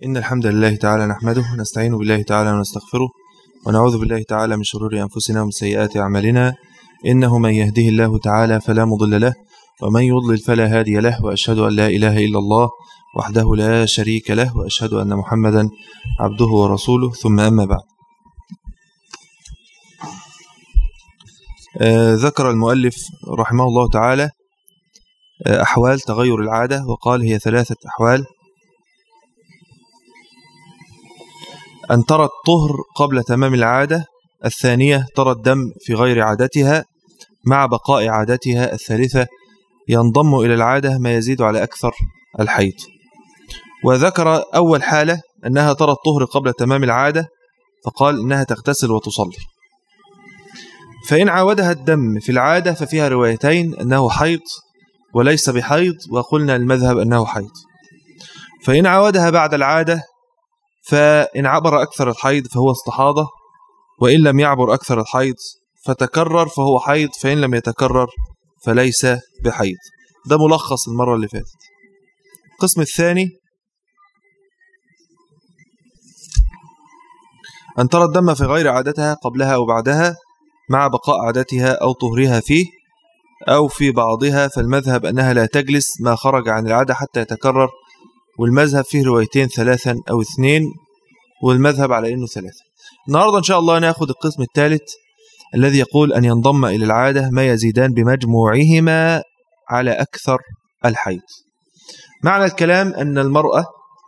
إن الحمد لله تعالى نحمده ونستعين بالله تعالى ونستغفره ونعوذ بالله تعالى من شرور أنفسنا ومن سيئات أعمالنا إنه من يهده الله تعالى فلا مضل له ومن يضلل فلا هادي له وأشهد أن لا إله إلا الله وحده لا شريك له وأشهد أن محمدا عبده ورسوله ثم أما بعد آه ذكر المؤلف رحمه الله تعالى آه أحوال تغير العادة وقال هي ثلاثة أحوال أن ترى الطهر قبل تمام العادة الثانية ترى الدم في غير عادتها مع بقاء عادتها الثالثة ينضم إلى العادة ما يزيد على أكثر الحيض وذكر أول حالة أنها ترى الطهر قبل تمام العادة فقال إنها تغتسل وتصلي فإن عاودها الدم في العادة ففيها روايتين أنه حيض وليس بحيض وقلنا المذهب أنه حيض فإن عاودها بعد العادة فإن عبر أكثر الحيض فهو استحاضة وإن لم يعبر أكثر الحيض فتكرر فهو حيض فإن لم يتكرر فليس بحيض ده ملخص المرة اللي فاتت القسم الثاني أن ترى الدم في غير عادتها قبلها أو بعدها مع بقاء عادتها أو طهرها فيه أو في بعضها فالمذهب أنها لا تجلس ما خرج عن العادة حتى يتكرر والمذهب فيه روايتين ثلاثا أو اثنين والمذهب على أنه ثلاثة النهاردة إن شاء الله نأخذ القسم الثالث الذي يقول أن ينضم إلى العادة ما يزيدان بمجموعهما على أكثر الحيض معنى الكلام أن المرأة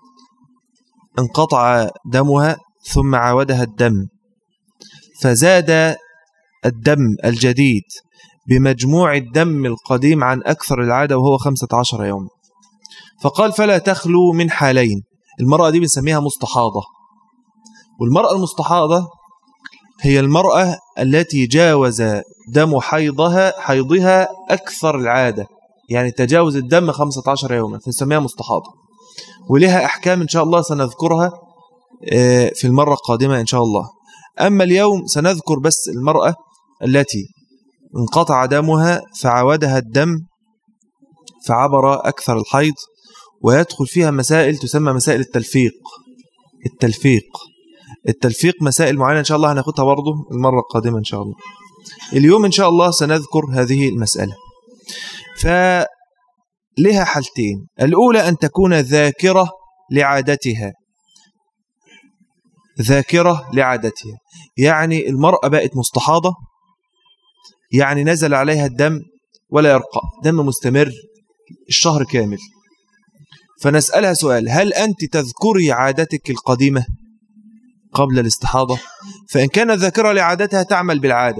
انقطع دمها ثم عاودها الدم فزاد الدم الجديد بمجموع الدم القديم عن أكثر العادة وهو 15 يوم فقال فلا تخلو من حالين المرأة دي بنسميها مستحاضة والمرأة المستحاضة هي المرأة التي جاوز دم حيضها حيضها أكثر العادة يعني تجاوز الدم 15 يوما فنسميها مستحاضة ولها أحكام إن شاء الله سنذكرها في المرة القادمة إن شاء الله أما اليوم سنذكر بس المرأة التي انقطع دمها فعودها الدم فعبر أكثر الحيض ويدخل فيها مسائل تسمى مسائل التلفيق التلفيق التلفيق مسائل معينة إن شاء الله هناخدها برضه المرة القادمة إن شاء الله اليوم إن شاء الله سنذكر هذه المسألة فلها حالتين الأولى أن تكون ذاكرة لعادتها ذاكرة لعادتها يعني المرأة بقت مستحاضة يعني نزل عليها الدم ولا يرقى دم مستمر الشهر كامل فنسألها سؤال هل أنت تذكري عادتك القديمة قبل الاستحاضة فإن كانت ذاكرة لعادتها تعمل بالعادة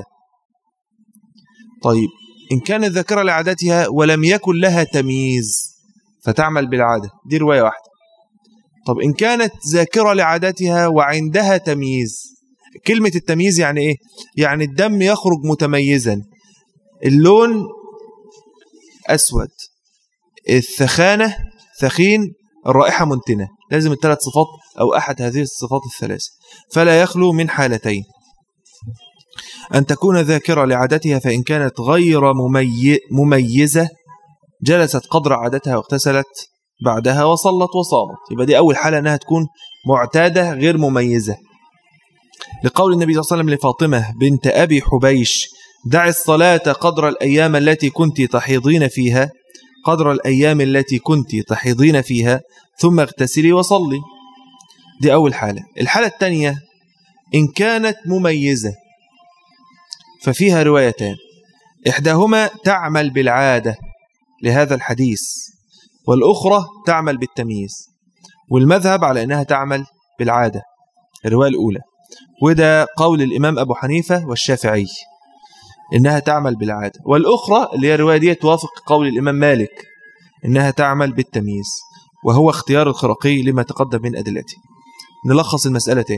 طيب إن كانت ذاكرة لعادتها ولم يكن لها تمييز فتعمل بالعادة دي رواية واحدة طب إن كانت ذاكرة لعادتها وعندها تمييز كلمة التمييز يعني إيه؟ يعني الدم يخرج متميزا اللون أسود الثخانة ثخين الرائحة منتنة لازم الثلاث صفات أو أحد هذه الصفات الثلاثة فلا يخلو من حالتين أن تكون ذاكرة لعادتها فإن كانت غير ممي... مميزة جلست قدر عادتها واغتسلت بعدها وصلت وصامت يبقى دي أول حالة أنها تكون معتادة غير مميزة لقول النبي صلى الله عليه وسلم لفاطمة بنت أبي حبيش دع الصلاة قدر الأيام التي كنت تحيضين فيها قدر الأيام التي كنت تحيضين فيها ثم اغتسلي وصلي دي أول حالة الحالة الثانية إن كانت مميزة ففيها روايتان إحداهما تعمل بالعادة لهذا الحديث والأخرى تعمل بالتمييز والمذهب على أنها تعمل بالعادة الرواية الأولى وده قول الإمام أبو حنيفة والشافعي إنها تعمل بالعادة والأخرى اللي هي الرواية دي توافق قول الإمام مالك إنها تعمل بالتمييز وهو اختيار الخرقي لما تقدم من أدلته نلخص المسألة تاني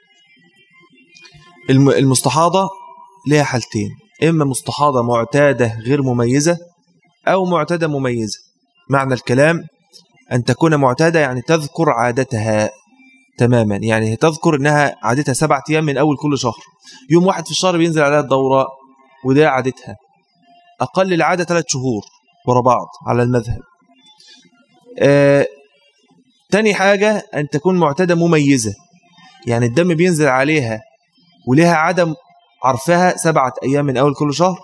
المستحاضة لها حالتين إما مستحاضة معتادة غير مميزة أو معتادة مميزة معنى الكلام أن تكون معتادة يعني تذكر عادتها تماما يعني تذكر أنها عادتها سبعة أيام من أول كل شهر يوم واحد في الشهر بينزل عليها الدورة وده عادتها أقل العادة ثلاث شهور ورا بعض على المذهب آه تاني حاجة أن تكون معتادة مميزة يعني الدم بينزل عليها ولها عدم عرفها سبعة أيام من أول كل شهر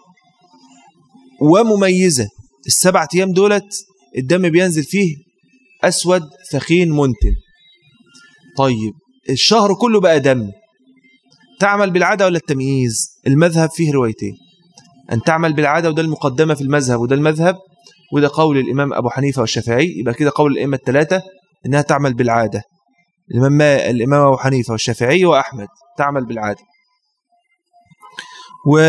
ومميزة السبعة أيام دولت الدم بينزل فيه أسود ثخين منتن طيب الشهر كله بقى دم تعمل بالعادة ولا التمييز المذهب فيه روايتين أن تعمل بالعادة وده المقدمة في المذهب وده المذهب وده قول الإمام أبو حنيفة والشافعي يبقى كده قول الأئمة الثلاثة إنها تعمل بالعادة الإمام, الإمام أبو حنيفة والشافعي وأحمد تعمل بالعادة و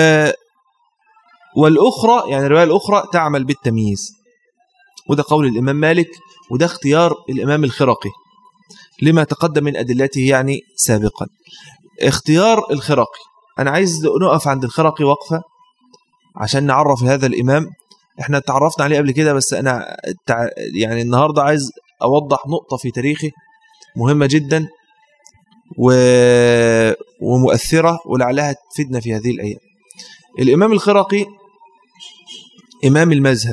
والأخرى يعني الرواية الأخرى تعمل بالتمييز وده قول الإمام مالك وده اختيار الإمام الخرقي لما تقدم من أدلته يعني سابقا اختيار الخرقي أنا عايز نقف عند الخرقي وقفة عشان نعرف هذا الإمام احنا تعرفنا عليه قبل كده بس أنا يعني النهاردة عايز أوضح نقطة في تاريخه مهمة جدا و... ومؤثرة ولعلها تفيدنا في هذه الأيام الإمام الخرقي إمام المذهب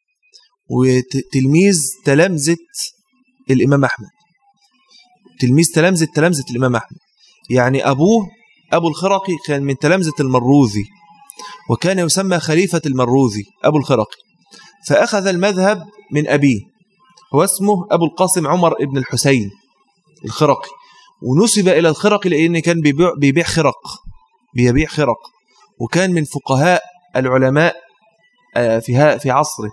وتلميذ تلامذة الإمام أحمد تلميذ تلامذة تلامذة الإمام أحمد يعني أبوه أبو الخرقي كان من تلامذة المروذي وكان يسمى خليفة المروذي أبو الخرقي فأخذ المذهب من أبيه هو اسمه أبو القاسم عمر ابن الحسين الخرقي ونسب إلى الخرقي لأن كان بيبيع, بيبيع خرق بيبيع خرق وكان من فقهاء العلماء آه، في في عصره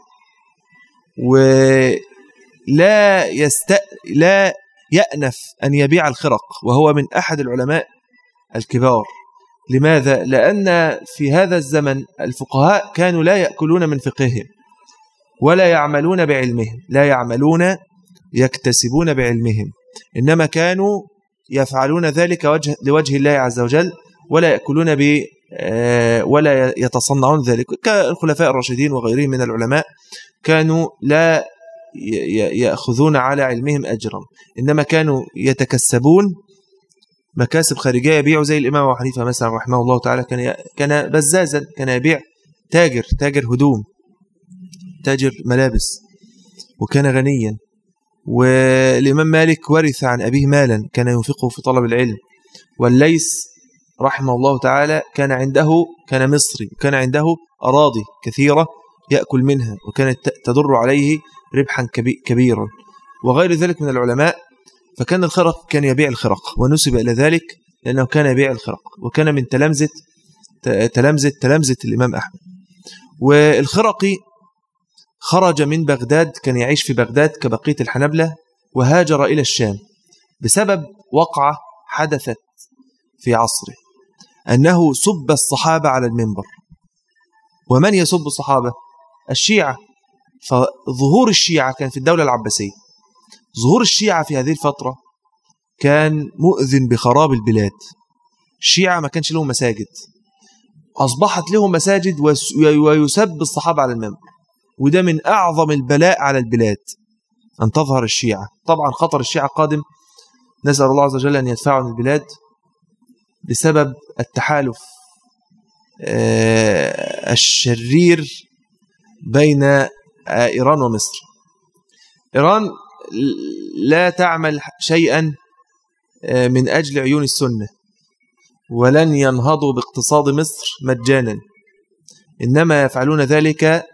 ولا يست لا يأنف أن يبيع الخرق وهو من أحد العلماء الكبار لماذا؟ لأن في هذا الزمن الفقهاء كانوا لا يأكلون من فقههم ولا يعملون بعلمهم لا يعملون يكتسبون بعلمهم إنما كانوا يفعلون ذلك وجه لوجه الله عز وجل ولا يأكلون ب آه، ولا يتصنعون ذلك كالخلفاء الراشدين وغيرهم من العلماء كانوا لا يأخذون على علمهم أجرا إنما كانوا يتكسبون مكاسب خارجية يبيعوا زي الإمام أبو حنيفة مثلا رحمه الله تعالى كان كان بزازا كان يبيع تاجر تاجر هدوم تاجر ملابس وكان غنيا والإمام مالك ورث عن أبيه مالا كان ينفقه في طلب العلم والليس رحمه الله تعالى كان عنده كان مصري كان عنده أراضي كثيرة يأكل منها وكانت تدر عليه ربحا كبيرا وغير ذلك من العلماء فكان الخرق كان يبيع الخرق ونسب إلى ذلك لأنه كان يبيع الخرق وكان من تلامذة تلامذة تلامذة الإمام أحمد والخرقي خرج من بغداد كان يعيش في بغداد كبقية الحنبلة وهاجر إلى الشام بسبب وقعة حدثت في عصره أنه سب الصحابة على المنبر ومن يسب الصحابة؟ الشيعة فظهور الشيعة كان في الدولة العباسية ظهور الشيعة في هذه الفترة كان مؤذن بخراب البلاد الشيعة ما كانش لهم مساجد أصبحت لهم مساجد ويسب الصحابة على المنبر وده من أعظم البلاء على البلاد أن تظهر الشيعة طبعا خطر الشيعة قادم نسأل الله عز وجل أن يدفعه من البلاد بسبب التحالف آه، الشرير بين آه، إيران ومصر إيران لا تعمل شيئا آه، من أجل عيون السنة ولن ينهضوا باقتصاد مصر مجانا إنما يفعلون ذلك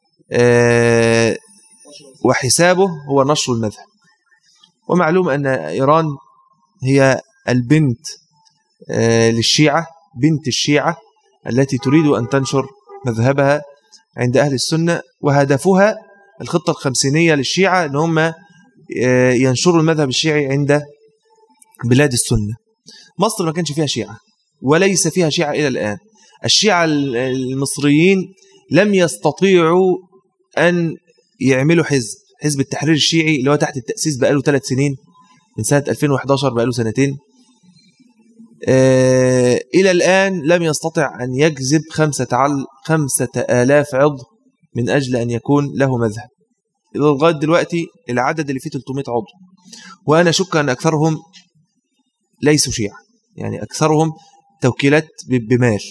وحسابه هو نشر المذهب ومعلوم أن إيران هي البنت للشيعة بنت الشيعة التي تريد أن تنشر مذهبها عند أهل السنة وهدفها الخطة الخمسينية للشيعة أن هم آه، ينشروا المذهب الشيعي عند بلاد السنة مصر ما كانش فيها شيعة وليس فيها شيعة إلى الآن الشيعة المصريين لم يستطيعوا أن يعملوا حزب حزب التحرير الشيعي اللي هو تحت التأسيس بقاله ثلاث سنين من سنة 2011 بقاله سنتين آه، إلى الآن لم يستطع أن يجذب خمسة, عل خمسة آلاف عضو من أجل أن يكون له مذهب لغاية دلوقتي العدد اللي فيه 300 عضو وأنا أشك أن أكثرهم ليسوا شيعة يعني أكثرهم توكيلات بمال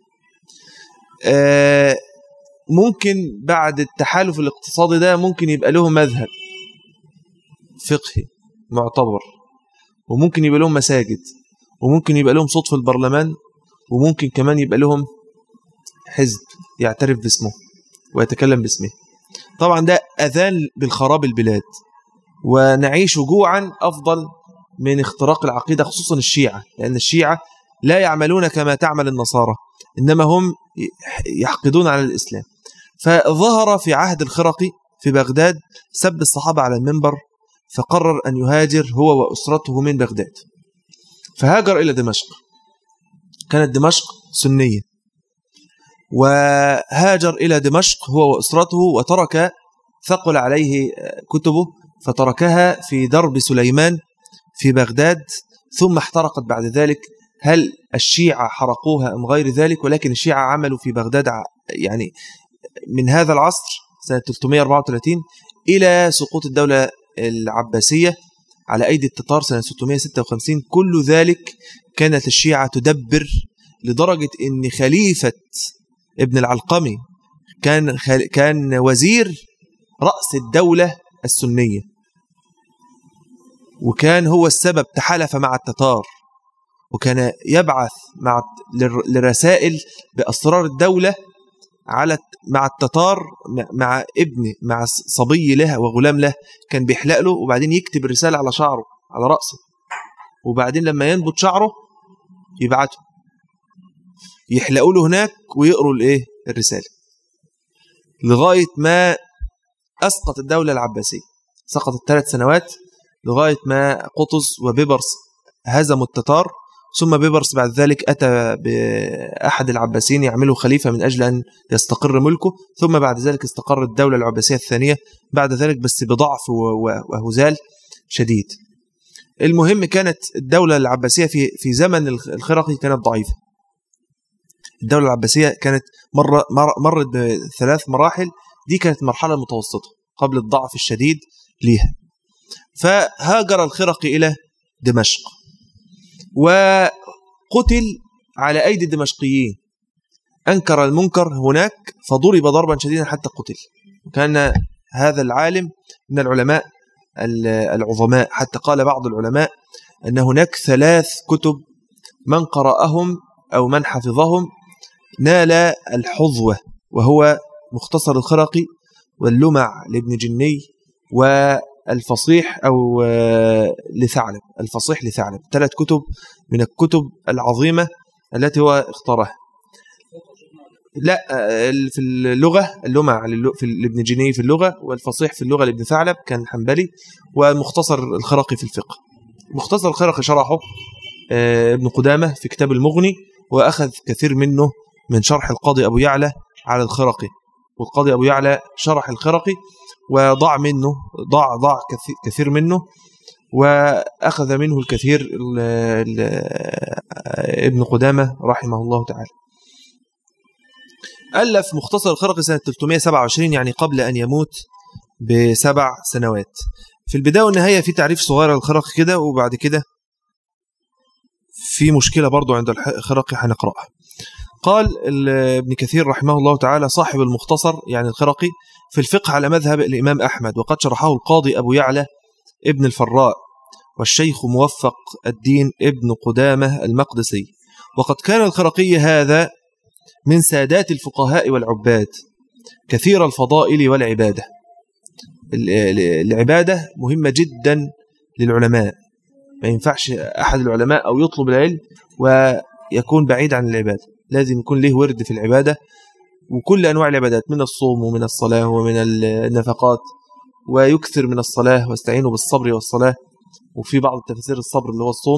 آه، ممكن بعد التحالف الاقتصادي ده ممكن يبقى لهم مذهب فقهي معتبر وممكن يبقى لهم مساجد وممكن يبقى لهم صوت في البرلمان وممكن كمان يبقى لهم حزب يعترف باسمه ويتكلم باسمه طبعا ده أذان بالخراب البلاد ونعيش جوعا أفضل من اختراق العقيدة خصوصا الشيعة لأن الشيعة لا يعملون كما تعمل النصارى إنما هم يحقدون على الإسلام فظهر في عهد الخرقي في بغداد سب الصحابة على المنبر فقرر أن يهاجر هو وأسرته من بغداد فهاجر إلى دمشق كانت دمشق سنية وهاجر إلى دمشق هو وأسرته وترك ثقل عليه كتبه فتركها في درب سليمان في بغداد ثم احترقت بعد ذلك هل الشيعة حرقوها أم غير ذلك ولكن الشيعة عملوا في بغداد يعني من هذا العصر سنة 334 إلى سقوط الدولة العباسية على أيدي التتار سنة 656 كل ذلك كانت الشيعة تدبر لدرجة أن خليفة ابن العلقمي كان كان وزير رأس الدولة السنية وكان هو السبب تحالف مع التتار وكان يبعث مع لرسائل بأسرار الدولة على مع التتار مع ابن مع صبي له وغلام له كان بيحلق له وبعدين يكتب الرسالة على شعره على رأسه وبعدين لما ينبت شعره يبعته يحلقوا له هناك ويقروا الايه الرسالة لغاية ما أسقط الدولة العباسية سقطت ثلاث سنوات لغاية ما قطز وبيبرس هزموا التتار ثم بيبرس بعد ذلك أتى بأحد العباسيين يعمله خليفة من أجل أن يستقر ملكه ثم بعد ذلك استقرت الدولة العباسية الثانية بعد ذلك بس بضعف وهزال شديد المهم كانت الدولة العباسية في في زمن الخرقي كانت ضعيفة الدولة العباسية كانت مرة مرت بثلاث مراحل دي كانت مرحلة متوسطة قبل الضعف الشديد ليها فهاجر الخرقي إلى دمشق وقتل على أيدي الدمشقيين أنكر المنكر هناك فضرب ضربا شديدا حتى قتل وكان هذا العالم من العلماء العظماء حتى قال بعض العلماء أن هناك ثلاث كتب من قرأهم أو من حفظهم نال الحظوة وهو مختصر الخرقي واللمع لابن جني الفصيح أو آه، لثعلب الفصيح لثعلب ثلاث كتب من الكتب العظيمة التي هو اختارها لا آه، في اللغة اللمع في لابن جني في اللغة والفصيح في اللغة لابن ثعلب كان حنبلي ومختصر الخرقي في الفقه مختصر الخرقي شرحه آه، ابن قدامة في كتاب المغني وأخذ كثير منه من شرح القاضي أبو يعلى على الخرقي والقاضي أبو يعلى شرح الخرقي وضع منه ضاع ضاع كثير منه وأخذ منه الكثير ال ال ابن قدامة رحمه الله تعالى ألف مختصر الخرقي سنة 327 يعني قبل أن يموت بسبع سنوات في البداية والنهاية في تعريف صغير للخرقي كده وبعد كده في مشكلة برضو عند الخرقي هنقرأها قال ابن كثير رحمه الله تعالى صاحب المختصر يعني الخرقي في الفقه على مذهب الإمام أحمد وقد شرحه القاضي أبو يعلى ابن الفراء والشيخ موفق الدين ابن قدامة المقدسي وقد كان الخرقي هذا من سادات الفقهاء والعباد كثير الفضائل والعبادة العبادة مهمة جدا للعلماء ما ينفعش أحد العلماء أو يطلب العلم ويكون بعيد عن العبادة لازم يكون له ورد في العبادة وكل أنواع العبادات من الصوم ومن الصلاة ومن النفقات ويكثر من الصلاة واستعينوا بالصبر والصلاة وفي بعض التفسير الصبر اللي هو الصوم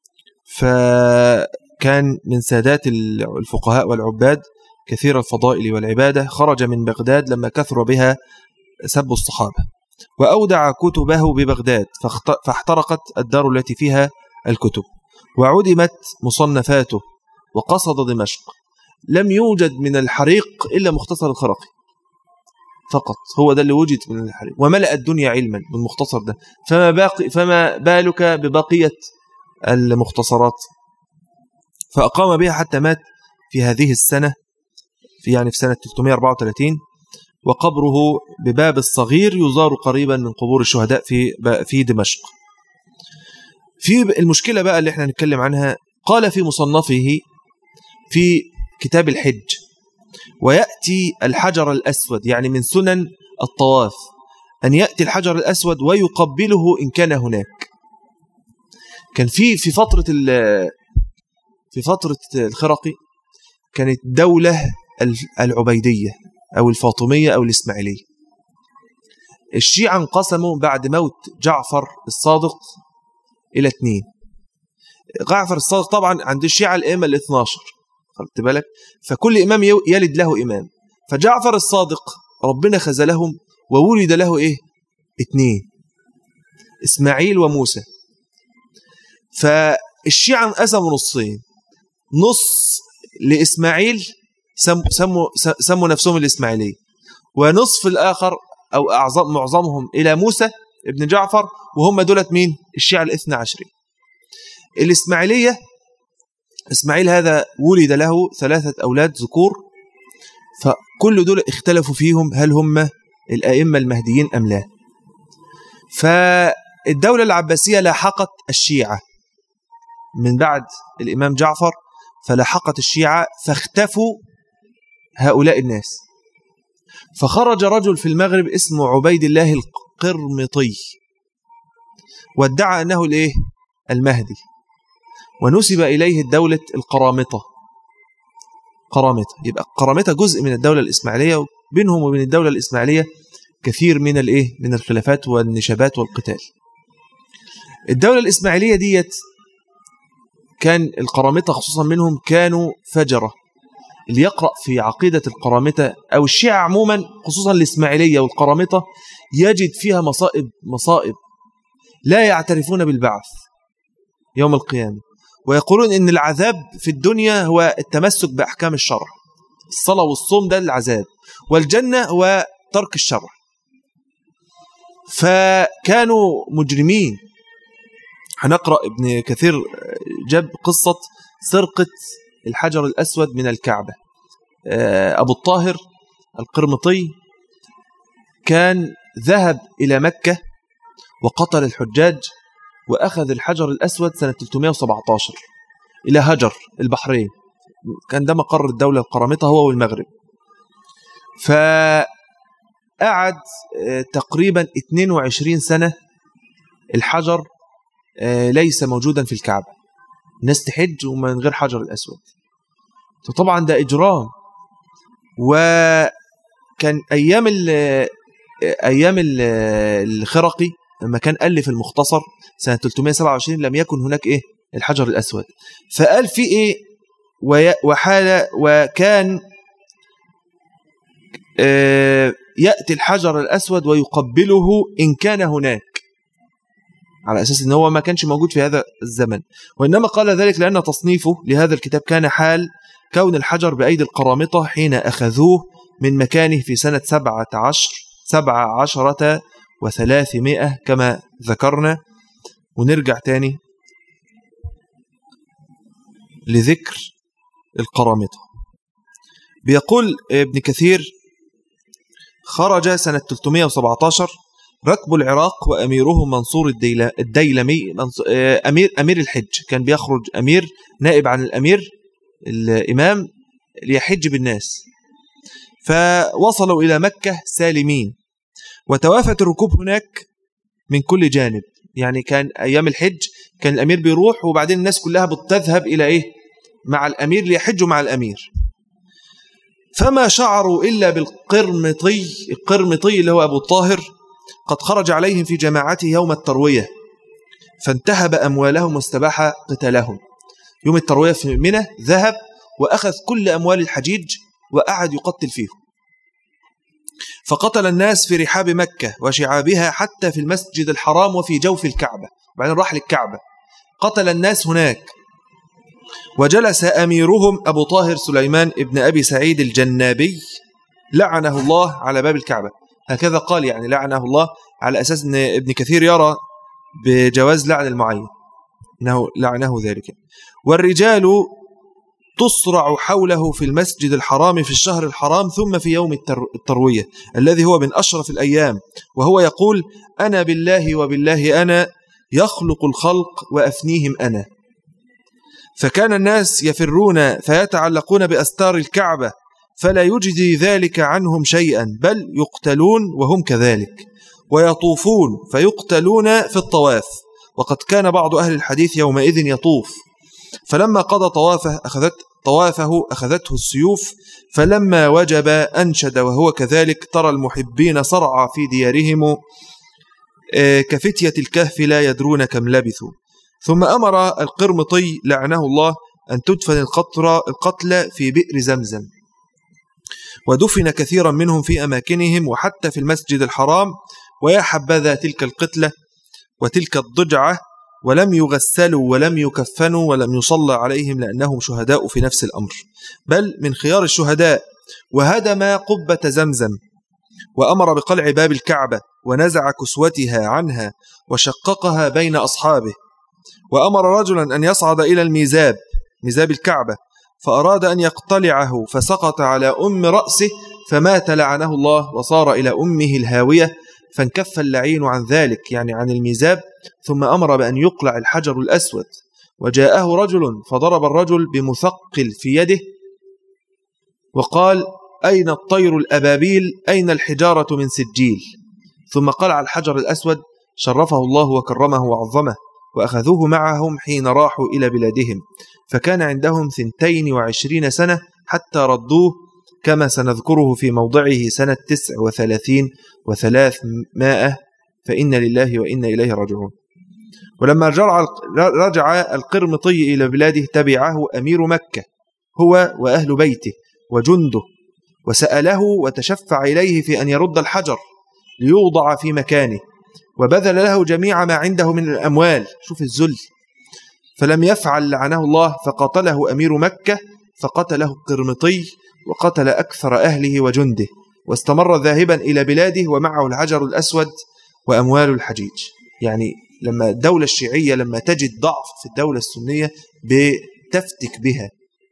فكان من سادات الفقهاء والعباد كثير الفضائل والعبادة خرج من بغداد لما كثر بها سب الصحابة وأودع كتبه ببغداد فاحترقت الدار التي فيها الكتب وعدمت مصنفاته وقصد دمشق لم يوجد من الحريق إلا مختصر الخرقي فقط هو ده اللي وجد من الحريق وملأ الدنيا علما بالمختصر ده فما, باقي فما بالك ببقية المختصرات فأقام بها حتى مات في هذه السنة في يعني في سنة 334 وقبره بباب الصغير يزار قريبا من قبور الشهداء في في دمشق في المشكلة بقى اللي احنا نتكلم عنها قال في مصنفه في كتاب الحج ويأتي الحجر الأسود يعني من سنن الطواف أن يأتي الحجر الأسود ويقبله إن كان هناك كان في في فترة في فترة الخرقي كانت دولة العبيدية أو الفاطمية أو الإسماعيلية الشيعة انقسموا بعد موت جعفر الصادق إلى اثنين جعفر الصادق طبعا عند الشيعة الإمامة ال 12 خدت بالك فكل إمام يلد له إمام فجعفر الصادق ربنا خذلهم وولد له إيه اثنين إسماعيل وموسى فالشيعة انقسموا نصين نص لإسماعيل سموا, سموا نفسهم الإسماعيلية ونصف الآخر أو أعظم معظمهم إلى موسى ابن جعفر وهم دولت مين الشيعة الاثنى عشري الإسماعيلية إسماعيل هذا ولد له ثلاثة أولاد ذكور فكل دول اختلفوا فيهم هل هم الأئمة المهديين أم لا فالدولة العباسية لاحقت الشيعة من بعد الإمام جعفر فلاحقت الشيعة فاختفوا هؤلاء الناس فخرج رجل في المغرب اسمه عبيد الله القرمطي وادعى أنه الإيه؟ المهدي ونسب إليه الدولة القرامطة قرامطة يبقى قرامطة جزء من الدولة الإسماعيلية بينهم وبين الدولة الإسماعيلية كثير من الإيه؟ من الخلافات والنشابات والقتال الدولة الإسماعيلية ديت كان القرامطة خصوصا منهم كانوا فجرة اللي يقرأ في عقيدة القرامطة أو الشيعة عموما خصوصا الإسماعيلية والقرامطة يجد فيها مصائب مصائب لا يعترفون بالبعث يوم القيامة ويقولون إن العذاب في الدنيا هو التمسك بأحكام الشرع الصلاة والصوم ده العذاب والجنة هو ترك الشرع فكانوا مجرمين هنقرأ ابن كثير جاب قصة سرقة الحجر الأسود من الكعبة آه، أبو الطاهر القرمطي كان ذهب إلى مكة وقتل الحجاج وأخذ الحجر الأسود سنة 317 إلى هجر البحرين كان ده مقر الدولة القرامطة هو والمغرب فقعد آه، تقريبا 22 سنة الحجر آه، ليس موجودا في الكعبة الناس تحج ومن غير حجر الأسود فطبعا ده إجرام وكان أيام ال أيام الخرقي لما كان ألف المختصر سنة 327 لم يكن هناك إيه الحجر الأسود فقال في إيه وحال وكان آه، يأتي الحجر الأسود ويقبله إن كان هناك على أساس أنه هو ما كانش موجود في هذا الزمن وإنما قال ذلك لأن تصنيفه لهذا الكتاب كان حال كون الحجر بأيدي القرامطة حين أخذوه من مكانه في سنة سبعة عشر سبعة عشرة وثلاثمائة كما ذكرنا ونرجع تاني لذكر القرامطة بيقول ابن كثير خرج سنة 317 ركب العراق وأميره منصور الديلمي أمير, أمير الحج كان بيخرج أمير نائب عن الأمير الإمام ليحج بالناس فوصلوا إلى مكة سالمين وتوافت الركوب هناك من كل جانب يعني كان أيام الحج كان الأمير بيروح وبعدين الناس كلها بتذهب إلى إيه مع الأمير ليحجوا مع الأمير فما شعروا إلا بالقرمطي القرمطي اللي هو أبو الطاهر قد خرج عليهم في جماعته يوم التروية فانتهب أموالهم واستباح قتالهم يوم التروية في منى ذهب وأخذ كل أموال الحجيج وقعد يقتل فيهم فقتل الناس في رحاب مكة وشعابها حتى في المسجد الحرام وفي جوف الكعبة بعدين راح للكعبة قتل الناس هناك وجلس أميرهم أبو طاهر سليمان ابن أبي سعيد الجنابي لعنه الله على باب الكعبة هكذا قال يعني لعنه الله على أساس أن ابن كثير يرى بجواز لعن المعين إنه لعنه ذلك والرجال تصرع حوله في المسجد الحرام في الشهر الحرام ثم في يوم التروية الذي هو من أشرف الأيام وهو يقول أنا بالله وبالله أنا يخلق الخلق وأفنيهم أنا فكان الناس يفرون فيتعلقون بأستار الكعبة فلا يجدي ذلك عنهم شيئا بل يقتلون وهم كذلك ويطوفون فيقتلون في الطواف وقد كان بعض أهل الحديث يومئذ يطوف فلما قضى طوافه أخذت طوافه أخذته السيوف فلما وجب أنشد وهو كذلك ترى المحبين صرعى في ديارهم آه، كفتية الكهف لا يدرون كم لبثوا ثم أمر القرمطي لعنه الله أن تدفن القطر القتل في بئر زمزم ودفن كثيرا منهم في أماكنهم وحتى في المسجد الحرام ويا حبذا تلك القتلة وتلك الضجعة ولم يغسلوا ولم يكفنوا ولم يصلى عليهم لأنهم شهداء في نفس الأمر بل من خيار الشهداء وهدم قبة زمزم وأمر بقلع باب الكعبة ونزع كسوتها عنها وشققها بين أصحابه وأمر رجلا أن يصعد إلى الميزاب ميزاب الكعبة فأراد أن يقتلعه فسقط على أم رأسه فمات لعنه الله وصار إلى أمه الهاوية فانكف اللعين عن ذلك يعني عن الميزاب ثم أمر بأن يقلع الحجر الأسود وجاءه رجل فضرب الرجل بمثقل في يده وقال أين الطير الأبابيل أين الحجارة من سجيل ثم قلع الحجر الأسود شرفه الله وكرمه وعظمه وأخذوه معهم حين راحوا إلى بلادهم فكان عندهم ثنتين وعشرين سنة حتى ردوه كما سنذكره في موضعه سنة تسع وثلاثين وثلاثمائة فإن لله وإنا إليه راجعون ولما رجع القرمطي إلى بلاده تبعه أمير مكة هو وأهل بيته وجنده وسأله وتشفع إليه في أن يرد الحجر ليوضع في مكانه وبذل له جميع ما عنده من الأموال شوف الذل فلم يفعل لعنه الله فقتله أمير مكة فقتله القرمطي وقتل أكثر أهله وجنده واستمر ذاهبا إلى بلاده ومعه الحجر الأسود وأموال الحجيج يعني لما الدولة الشيعية لما تجد ضعف في الدولة السنية بتفتك بها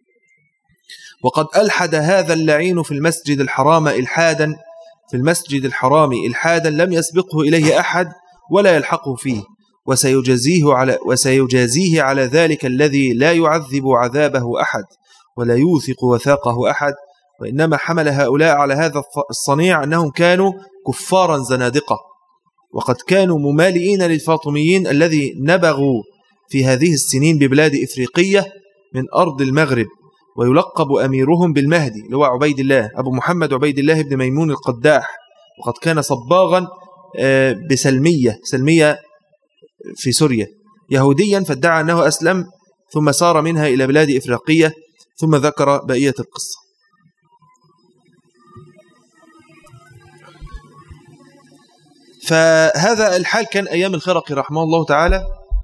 وقد ألحد هذا اللعين في المسجد الحرام إلحادا في المسجد الحرام إلحادا لم يسبقه إليه أحد ولا يلحقه فيه وسيجازيه على, وسيجازيه على ذلك الذي لا يعذب عذابه أحد ولا يوثق وثاقه أحد وإنما حمل هؤلاء على هذا الصنيع أنهم كانوا كفارا زنادقة وقد كانوا ممالئين للفاطميين الذي نبغوا في هذه السنين ببلاد إفريقية من أرض المغرب ويلقب أميرهم بالمهدي اللي هو عبيد الله أبو محمد عبيد الله بن ميمون القداح وقد كان صباغا آه، بسلمية سلمية في سوريا يهوديا فادعى أنه أسلم ثم سار منها إلى بلاد إفريقية ثم ذكر بقية القصة فهذا الحال كان أيام الخرقي رحمه الله تعالى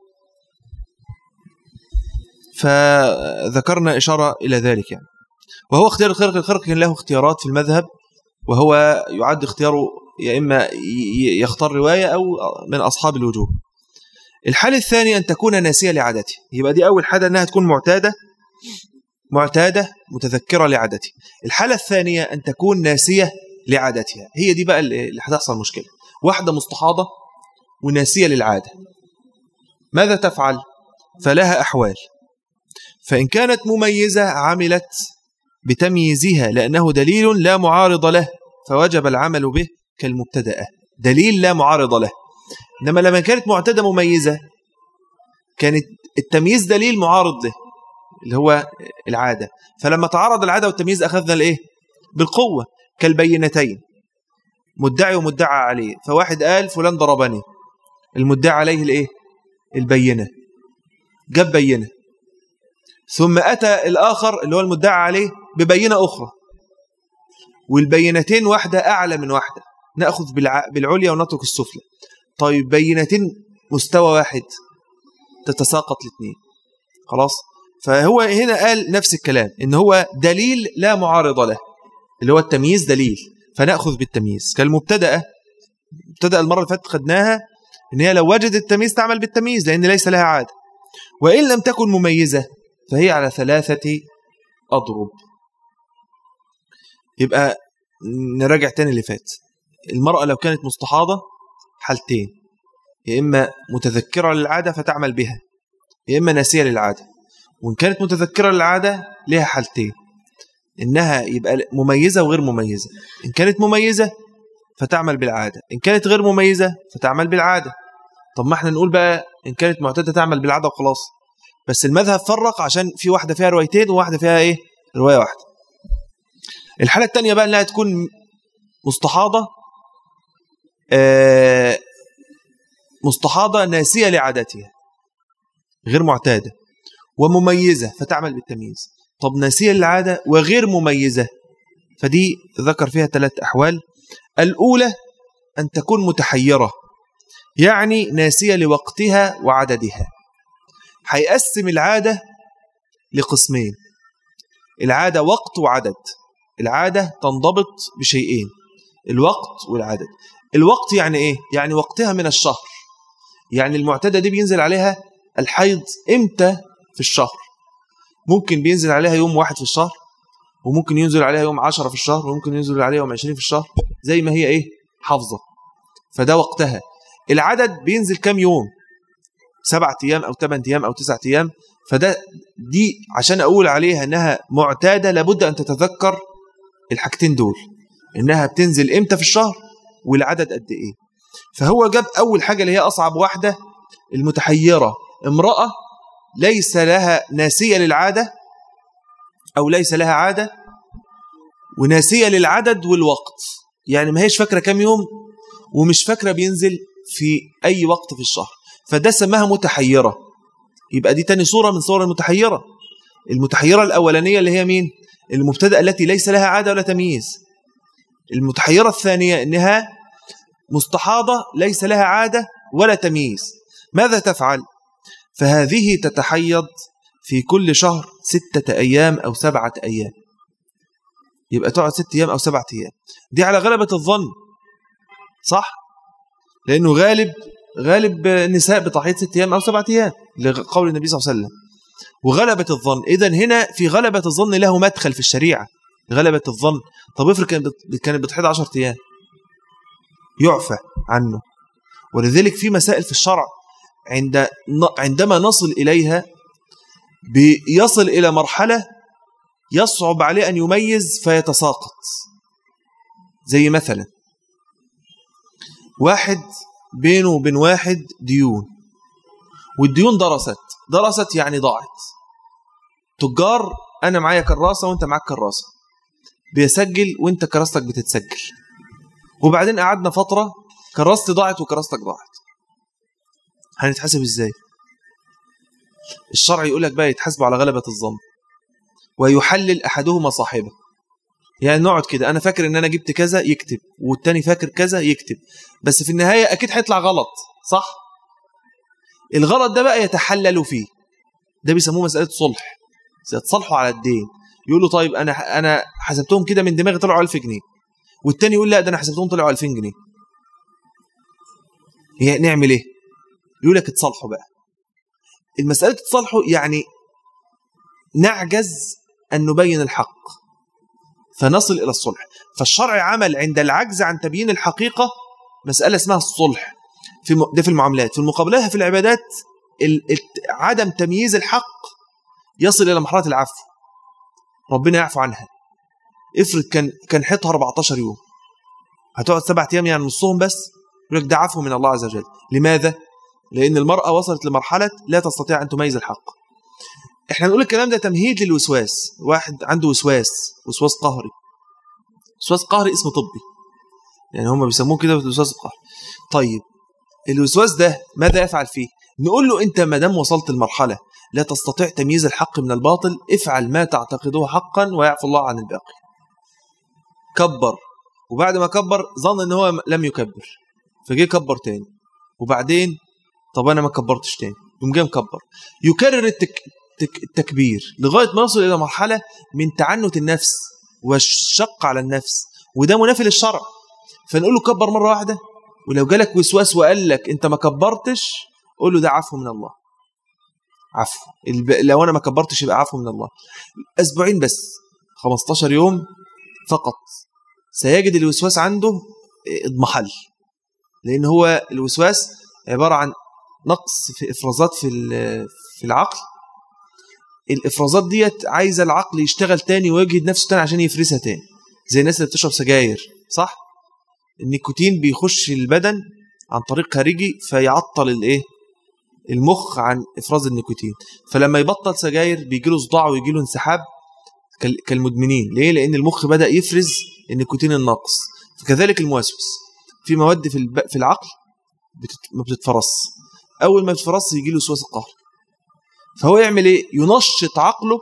فذكرنا إشارة إلى ذلك يعني وهو اختيار الخرقي الخرقي كان له اختيارات في المذهب وهو يعد اختياره يا إما يختار رواية أو من أصحاب الوجوه الحال الثاني أن تكون ناسية لعادته يبقى دي أول حاجة أنها تكون معتادة معتادة متذكرة لعادته الحالة الثانية أن تكون ناسية لعادتها هي دي بقى اللي هتحصل مشكلة واحدة مستحاضة وناسية للعادة ماذا تفعل؟ فلها أحوال فإن كانت مميزة عملت بتمييزها لأنه دليل لا معارض له فوجب العمل به كالمبتدأة دليل لا معارض له إنما لما كانت معتدة مميزة كانت التمييز دليل معارض له اللي هو العادة فلما تعارض العادة والتمييز أخذنا الإيه؟ بالقوة كالبينتين مدعي ومدعى عليه فواحد قال فلان ضربني المدعى عليه الإيه؟ البينة جاب بينة ثم أتى الآخر اللي هو المدعى عليه ببينة أخرى والبينتين واحدة أعلى من واحدة نأخذ بالعليا ونترك السفلى طيب بينتين مستوى واحد تتساقط الاثنين خلاص فهو هنا قال نفس الكلام ان هو دليل لا معارض له اللي هو التمييز دليل فنأخذ بالتمييز كالمبتدأة مبتدأ المرة اللي فاتت خدناها ان هي لو وجدت التمييز تعمل بالتمييز لان ليس لها عادة وإن لم تكن مميزة فهي على ثلاثة أضرب يبقى نراجع تاني اللي فات المرأة لو كانت مستحاضة حالتين يا إما متذكرة للعادة فتعمل بها يا إما ناسية للعادة وإن كانت متذكرة للعادة لها حالتين إنها يبقى مميزة وغير مميزة إن كانت مميزة فتعمل بالعادة إن كانت غير مميزة فتعمل بالعادة طب ما احنا نقول بقى إن كانت معتادة تعمل بالعادة وخلاص بس المذهب فرق عشان في واحدة فيها روايتين وواحدة فيها إيه رواية واحدة الحالة الثانية بقى إنها تكون مستحاضة آه مستحاضة ناسية لعادتها غير معتادة ومميزة فتعمل بالتمييز طب ناسية للعادة وغير مميزة فدي ذكر فيها ثلاث أحوال الأولى أن تكون متحيرة يعني ناسية لوقتها وعددها هيقسم العادة لقسمين العادة وقت وعدد العادة تنضبط بشيئين الوقت والعدد الوقت يعني ايه؟ يعني وقتها من الشهر يعني المعتادة دي بينزل عليها الحيض امتى في الشهر ممكن بينزل عليها يوم واحد في الشهر وممكن ينزل عليها يوم عشرة في الشهر وممكن ينزل عليها يوم عشرين في الشهر زي ما هي ايه حافظة فده وقتها العدد بينزل كام يوم سبعة ايام او ثمان ايام او تسعة ايام فده دي عشان اقول عليها انها معتادة لابد ان تتذكر الحاجتين دول انها بتنزل امتى في الشهر والعدد قد ايه فهو جاب اول حاجة اللي هي اصعب واحدة المتحيرة امرأة ليس لها ناسية للعادة أو ليس لها عادة وناسية للعدد والوقت يعني ما هيش فاكرة كام يوم ومش فاكرة بينزل في أي وقت في الشهر فده سماها متحيرة يبقى دي تاني صورة من صور المتحيرة المتحيرة الأولانية اللي هي مين؟ المبتدأ التي ليس لها عادة ولا تمييز المتحيرة الثانية إنها مستحاضة ليس لها عادة ولا تمييز ماذا تفعل؟ فهذه تتحيض في كل شهر ستة أيام أو سبعة أيام يبقى تقعد ست أيام أو سبعة أيام دي على غلبة الظن صح؟ لأنه غالب غالب النساء بتحيض ست أيام أو سبعة أيام لقول النبي صلى الله عليه وسلم وغلبة الظن إذا هنا في غلبة الظن له مدخل في الشريعة غلبة الظن طب افرض كانت بتحيض 10 أيام يعفى عنه ولذلك في مسائل في الشرع عند عندما نصل إليها بيصل إلى مرحلة يصعب عليه أن يميز فيتساقط زي مثلا واحد بينه وبين واحد ديون والديون درست درست يعني ضاعت تجار أنا معايا كراسة وأنت معاك كراسة بيسجل وأنت كراستك بتتسجل وبعدين قعدنا فترة كراستي ضاعت وكراستك ضاعت هنتحاسب ازاي الشرع يقول لك بقى يتحاسبوا على غلبة الظن ويحلل أحدهما صاحبه يعني نقعد كده أنا فاكر إن أنا جبت كذا يكتب والتاني فاكر كذا يكتب بس في النهاية أكيد هيطلع غلط صح الغلط ده بقى يتحلل فيه ده بيسموه مسألة صلح يتصالحوا على الدين يقول له طيب أنا أنا حسبتهم كده من دماغي طلعوا 1000 جنيه والتاني يقول لا ده أنا حسبتهم طلعوا 2000 جنيه هي نعمل إيه يقول لك اتصالحوا بقى المسألة تصالحوا يعني نعجز أن نبين الحق فنصل إلى الصلح فالشرع عمل عند العجز عن تبيين الحقيقة مسألة اسمها الصلح في ده في المعاملات في المقابلات في العبادات عدم تمييز الحق يصل إلى مرحلة العفو ربنا يعفو عنها افرض كان كان حيطها 14 يوم هتقعد سبعة أيام يعني نصهم بس يقول لك ده عفو من الله عز وجل لماذا؟ لأن المرأة وصلت لمرحلة لا تستطيع أن تميز الحق احنا نقول الكلام ده تمهيد للوسواس واحد عنده وسواس وسواس قهري وسواس قهري اسم طبي يعني هم بيسموه كده الوسواس القهري طيب الوسواس ده ماذا يفعل فيه نقول له انت ما دام وصلت لمرحله لا تستطيع تمييز الحق من الباطل افعل ما تعتقده حقا ويعفو الله عن الباقي كبر وبعد ما كبر ظن ان هو لم يكبر فجه كبر تاني وبعدين طب انا ما كبرتش تاني يقوم جاي مكبر يكرر التك... التك... التكبير لغايه ما يصل الى مرحله من تعنت النفس والشق على النفس وده منافي للشرع فنقول له كبر مره واحده ولو جالك وسواس وقال لك انت ما كبرتش قول له ده عفو من الله عفو الب... لو انا ما كبرتش يبقى عفو من الله اسبوعين بس 15 يوم فقط سيجد الوسواس عنده اضمحل لان هو الوسواس عبارة عن نقص في إفرازات في في العقل الإفرازات ديت عايزة العقل يشتغل تاني ويجهد نفسه تاني عشان يفرزها تاني زي الناس اللي بتشرب سجاير صح؟ النيكوتين بيخش البدن عن طريق خارجي فيعطل الايه المخ عن افراز النيكوتين فلما يبطل سجاير بيجي له صداع ويجي له انسحاب كالمدمنين ليه لان المخ بدا يفرز النيكوتين الناقص فكذلك الموسوس في مواد في في العقل ما بتتفرص اول ما بتتفرص يجي له وسواس القهر فهو يعمل ايه ينشط عقله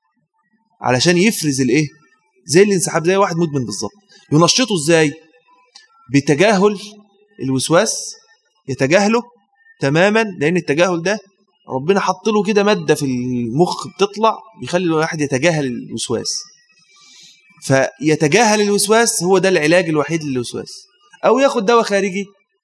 علشان يفرز الايه زي الانسحاب زي واحد مدمن بالظبط ينشطه ازاي بتجاهل الوسواس يتجاهله تماما لان التجاهل ده ربنا حط له كده ماده في المخ بتطلع بيخلي الواحد يتجاهل الوسواس فيتجاهل الوسواس هو ده العلاج الوحيد للوسواس او ياخد دواء خارجي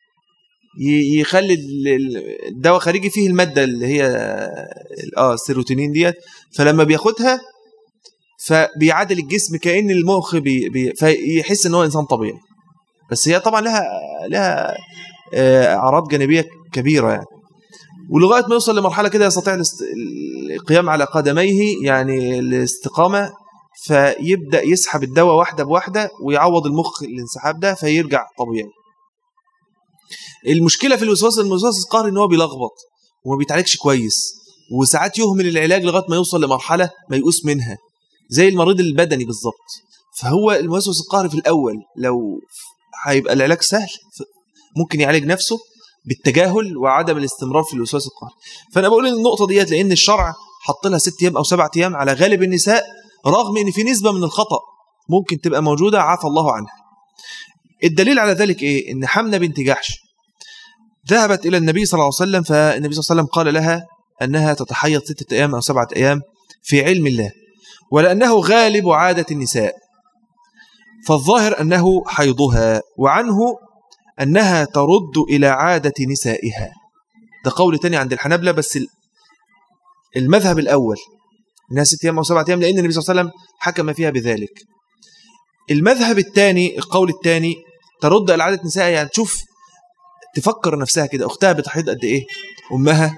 يخلي الدواء خارجي فيه الماده اللي هي اه السيروتونين ديت فلما بياخدها فبيعادل الجسم كان المخ بي بي فيحس ان هو انسان طبيعي بس هي طبعا لها لها آه، اعراض جانبيه كبيره يعني ولغايه ما يوصل لمرحله كده يستطيع القيام على قدميه يعني الاستقامه فيبدا يسحب الدواء واحده بواحده ويعوض المخ الانسحاب ده فيرجع طبيعي المشكله في الوسواس الوسواس القهري ان هو بيلخبط وما بيتعالجش كويس وساعات يهمل العلاج لغايه ما يوصل لمرحله ما يقوس منها زي المريض البدني بالظبط فهو الوسواس القهري في الاول لو هيبقى العلاج سهل ممكن يعالج نفسه بالتجاهل وعدم الاستمرار في الوسواس القهري فانا بقول النقطه ديت لان الشرع حط لها ست ايام او سبعة ايام على غالب النساء رغم ان في نسبه من الخطا ممكن تبقى موجوده عافى الله عنها الدليل على ذلك ايه ان حمنه بنت جحش ذهبت الى النبي صلى الله عليه وسلم فالنبي صلى الله عليه وسلم قال لها انها تتحيض ستة ايام او سبعة ايام في علم الله ولانه غالب عاده النساء فالظاهر أنه حيضها وعنه أنها ترد إلى عادة نسائها ده قول تاني عند الحنابلة بس المذهب الأول إنها ست أيام أو سبعة أيام لأن النبي صلى الله عليه وسلم حكم فيها بذلك المذهب الثاني القول الثاني ترد إلى عادة نسائها يعني تشوف تفكر نفسها كده أختها بتحيض قد إيه أمها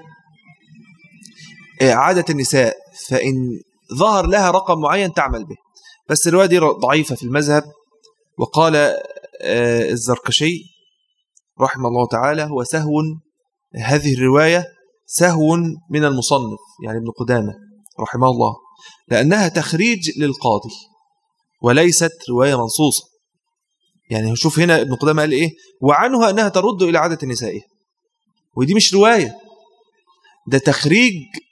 آه، عادة النساء فإن ظهر لها رقم معين تعمل به بس الرواية دي ضعيفة في المذهب وقال آه، الزركشي رحمه الله تعالى هو سهو هذه الرواية سهو من المصنف يعني ابن قدامة رحمه الله لأنها تخريج للقاضي وليست رواية منصوصة يعني شوف هنا ابن قدامة قال إيه وعنها أنها ترد إلى عادة نسائها ودي مش رواية ده تخريج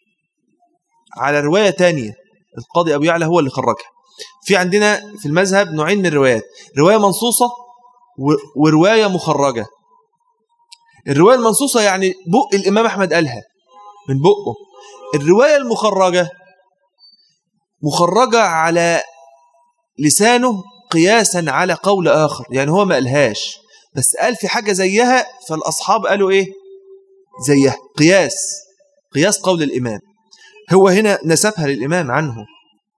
على رواية تانية القاضي أبو يعلى هو اللي خرجها في عندنا في المذهب نوعين من الروايات رواية منصوصة ورواية مخرجة الرواية المنصوصة يعني بق الإمام أحمد قالها من بقه الرواية المخرجة مخرجة على لسانه قياسا على قول آخر يعني هو ما قالهاش بس قال في حاجة زيها فالأصحاب قالوا إيه زيها قياس قياس قول الإمام هو هنا نسبها للإمام عنه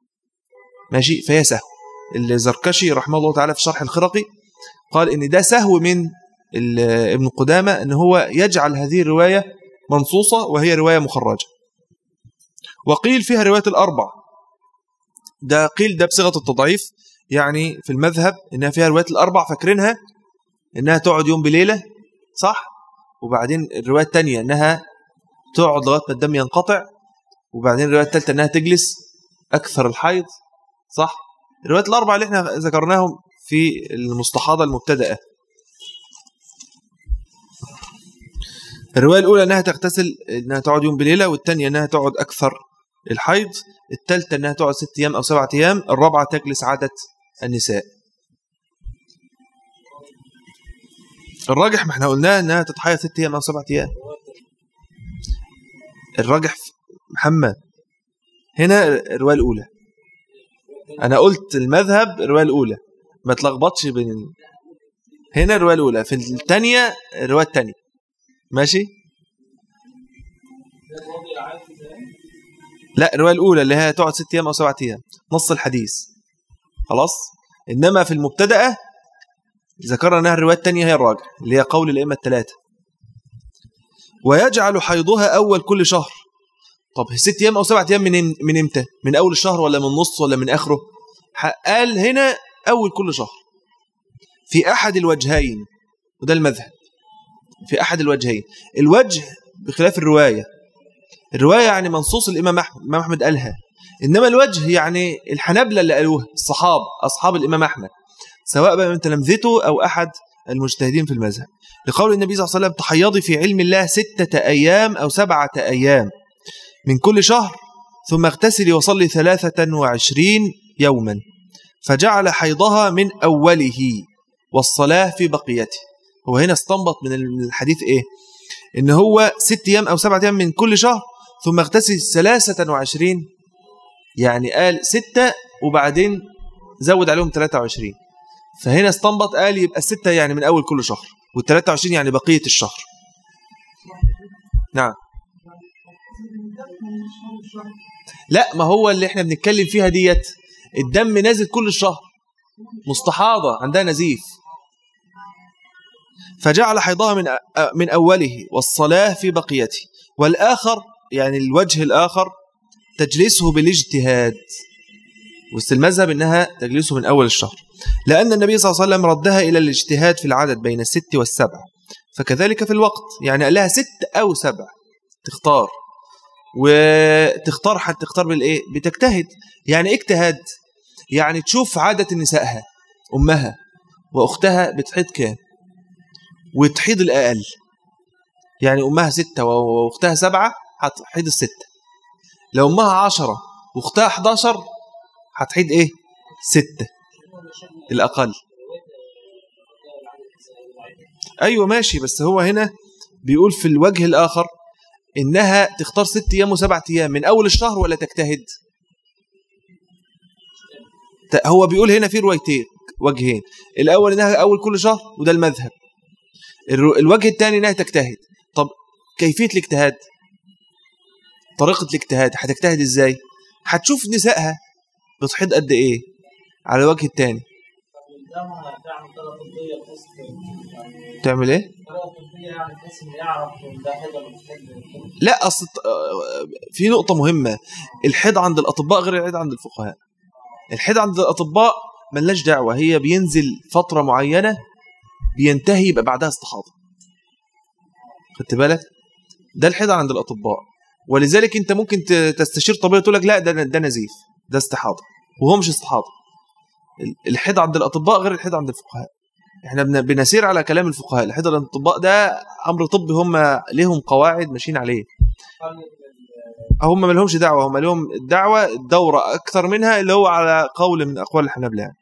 ماشي فهي سهو الزركشي رحمه الله تعالى في شرح الخرقي قال ان ده سهو من ابن قدامة ان هو يجعل هذه الرواية منصوصة وهي رواية مخرجة وقيل فيها رواية الأربع ده قيل ده بصيغة التضعيف يعني في المذهب انها فيها رواية الأربع فاكرينها انها تقعد يوم بليلة صح وبعدين الرواية الثانية انها تقعد لغاية ما الدم ينقطع وبعدين الرواية الثالثة انها تجلس أكثر الحيض صح الروايات الأربعة اللي احنا ذكرناهم في المستحاضة المبتدأة الرواية الأولى أنها تغتسل أنها تقعد يوم بليلة والثانية أنها تقعد أكثر الحيض الثالثة أنها تقعد ست أيام أو سبعة أيام الرابعة تجلس عادة النساء الراجح ما احنا قلناه أنها تتحيض ست أيام أو سبعة أيام الراجح محمد هنا الرواية الأولى انا قلت المذهب الروايه الاولى ما تلخبطش بين هنا الروايه الاولى في الثانيه الروايه الثانيه ماشي لا الروايه الاولى اللي هي تقعد ست ايام او سبعة ايام نص الحديث خلاص انما في المبتدأ ذكرنا انها الروايه الثانيه هي الراجع اللي هي قول الائمه الثلاثه ويجعل حيضها أول كل شهر طب ست أيام أو سبعة أيام من من إمتى من أول الشهر ولا من نص ولا من آخره قال هنا أول كل شهر في أحد الوجهين وده المذهب في أحد الوجهين الوجه بخلاف الرواية الرواية يعني منصوص الإمام أحمد الإمام أحمد قالها إنما الوجه يعني الحنابلة اللي قالوها الصحاب أصحاب الإمام أحمد سواء بقى من تلامذته أو أحد المجتهدين في المذهب لقول النبي صلى الله عليه وسلم تحيضي في علم الله ستة أيام أو سبعة أيام من كل شهر ثم اغتسلي وصلي ثلاثة وعشرين يوما فجعل حيضها من أوله والصلاة في بقيته هو هنا استنبط من الحديث إيه إن هو ست أيام أو سبعة أيام من كل شهر ثم اغتسل ثلاثة وعشرين يعني قال ستة وبعدين زود عليهم 23 فهنا استنبط قال يبقى الستة يعني من أول كل شهر وال23 يعني بقية الشهر نعم لا ما هو اللي احنا بنتكلم فيها ديت الدم نازل كل الشهر مستحاضة عندها نزيف فجعل حيضها من من أوله والصلاة في بقيته والآخر يعني الوجه الآخر تجلسه بالاجتهاد وسط المذهب إنها تجلسه من أول الشهر لأن النبي صلى الله عليه وسلم ردها إلى الاجتهاد في العدد بين الست والسبع فكذلك في الوقت يعني قال لها ست أو سبع تختار وتختار حتى تختار بالإيه بتجتهد يعني اجتهاد يعني تشوف عادة نسائها أمها وأختها بتحيض كام وتحيض الأقل يعني أمها ستة وأختها سبعة هتحيض الستة لو أمها عشرة وأختها 11 هتحيض إيه ستة الأقل أيوة ماشي بس هو هنا بيقول في الوجه الآخر إنها تختار ست أيام وسبعة أيام من أول الشهر ولا تجتهد هو بيقول هنا في روايتين وجهين الأول إنها أول كل شهر وده المذهب الوجه الثاني إنها تجتهد طب كيفية الاجتهاد طريقة الاجتهاد هتجتهد إزاي هتشوف نسائها بتحيض قد إيه على الوجه الثاني تعمل ايه لا اصل في نقطه مهمه الحيض عند الاطباء غير الحيض عند الفقهاء الحيض عند الاطباء ملناش دعوه هي بينزل فتره معينه بينتهي يبقى بعدها استحاضه خدت بالك ده الحيض عند الاطباء ولذلك انت ممكن تستشير طبيب تقول لك لا ده ده نزيف ده استحاضه وهو مش استحاضه الحيض عند الاطباء غير الحيض عند الفقهاء احنا بنسير على كلام الفقهاء الحيض عند الاطباء ده امر طبي هم ليهم قواعد ماشيين عليه هم ما لهمش دعوه هم لهم الدعوه الدوره اكثر منها اللي هو على قول من اقوال الحنابلة يعني.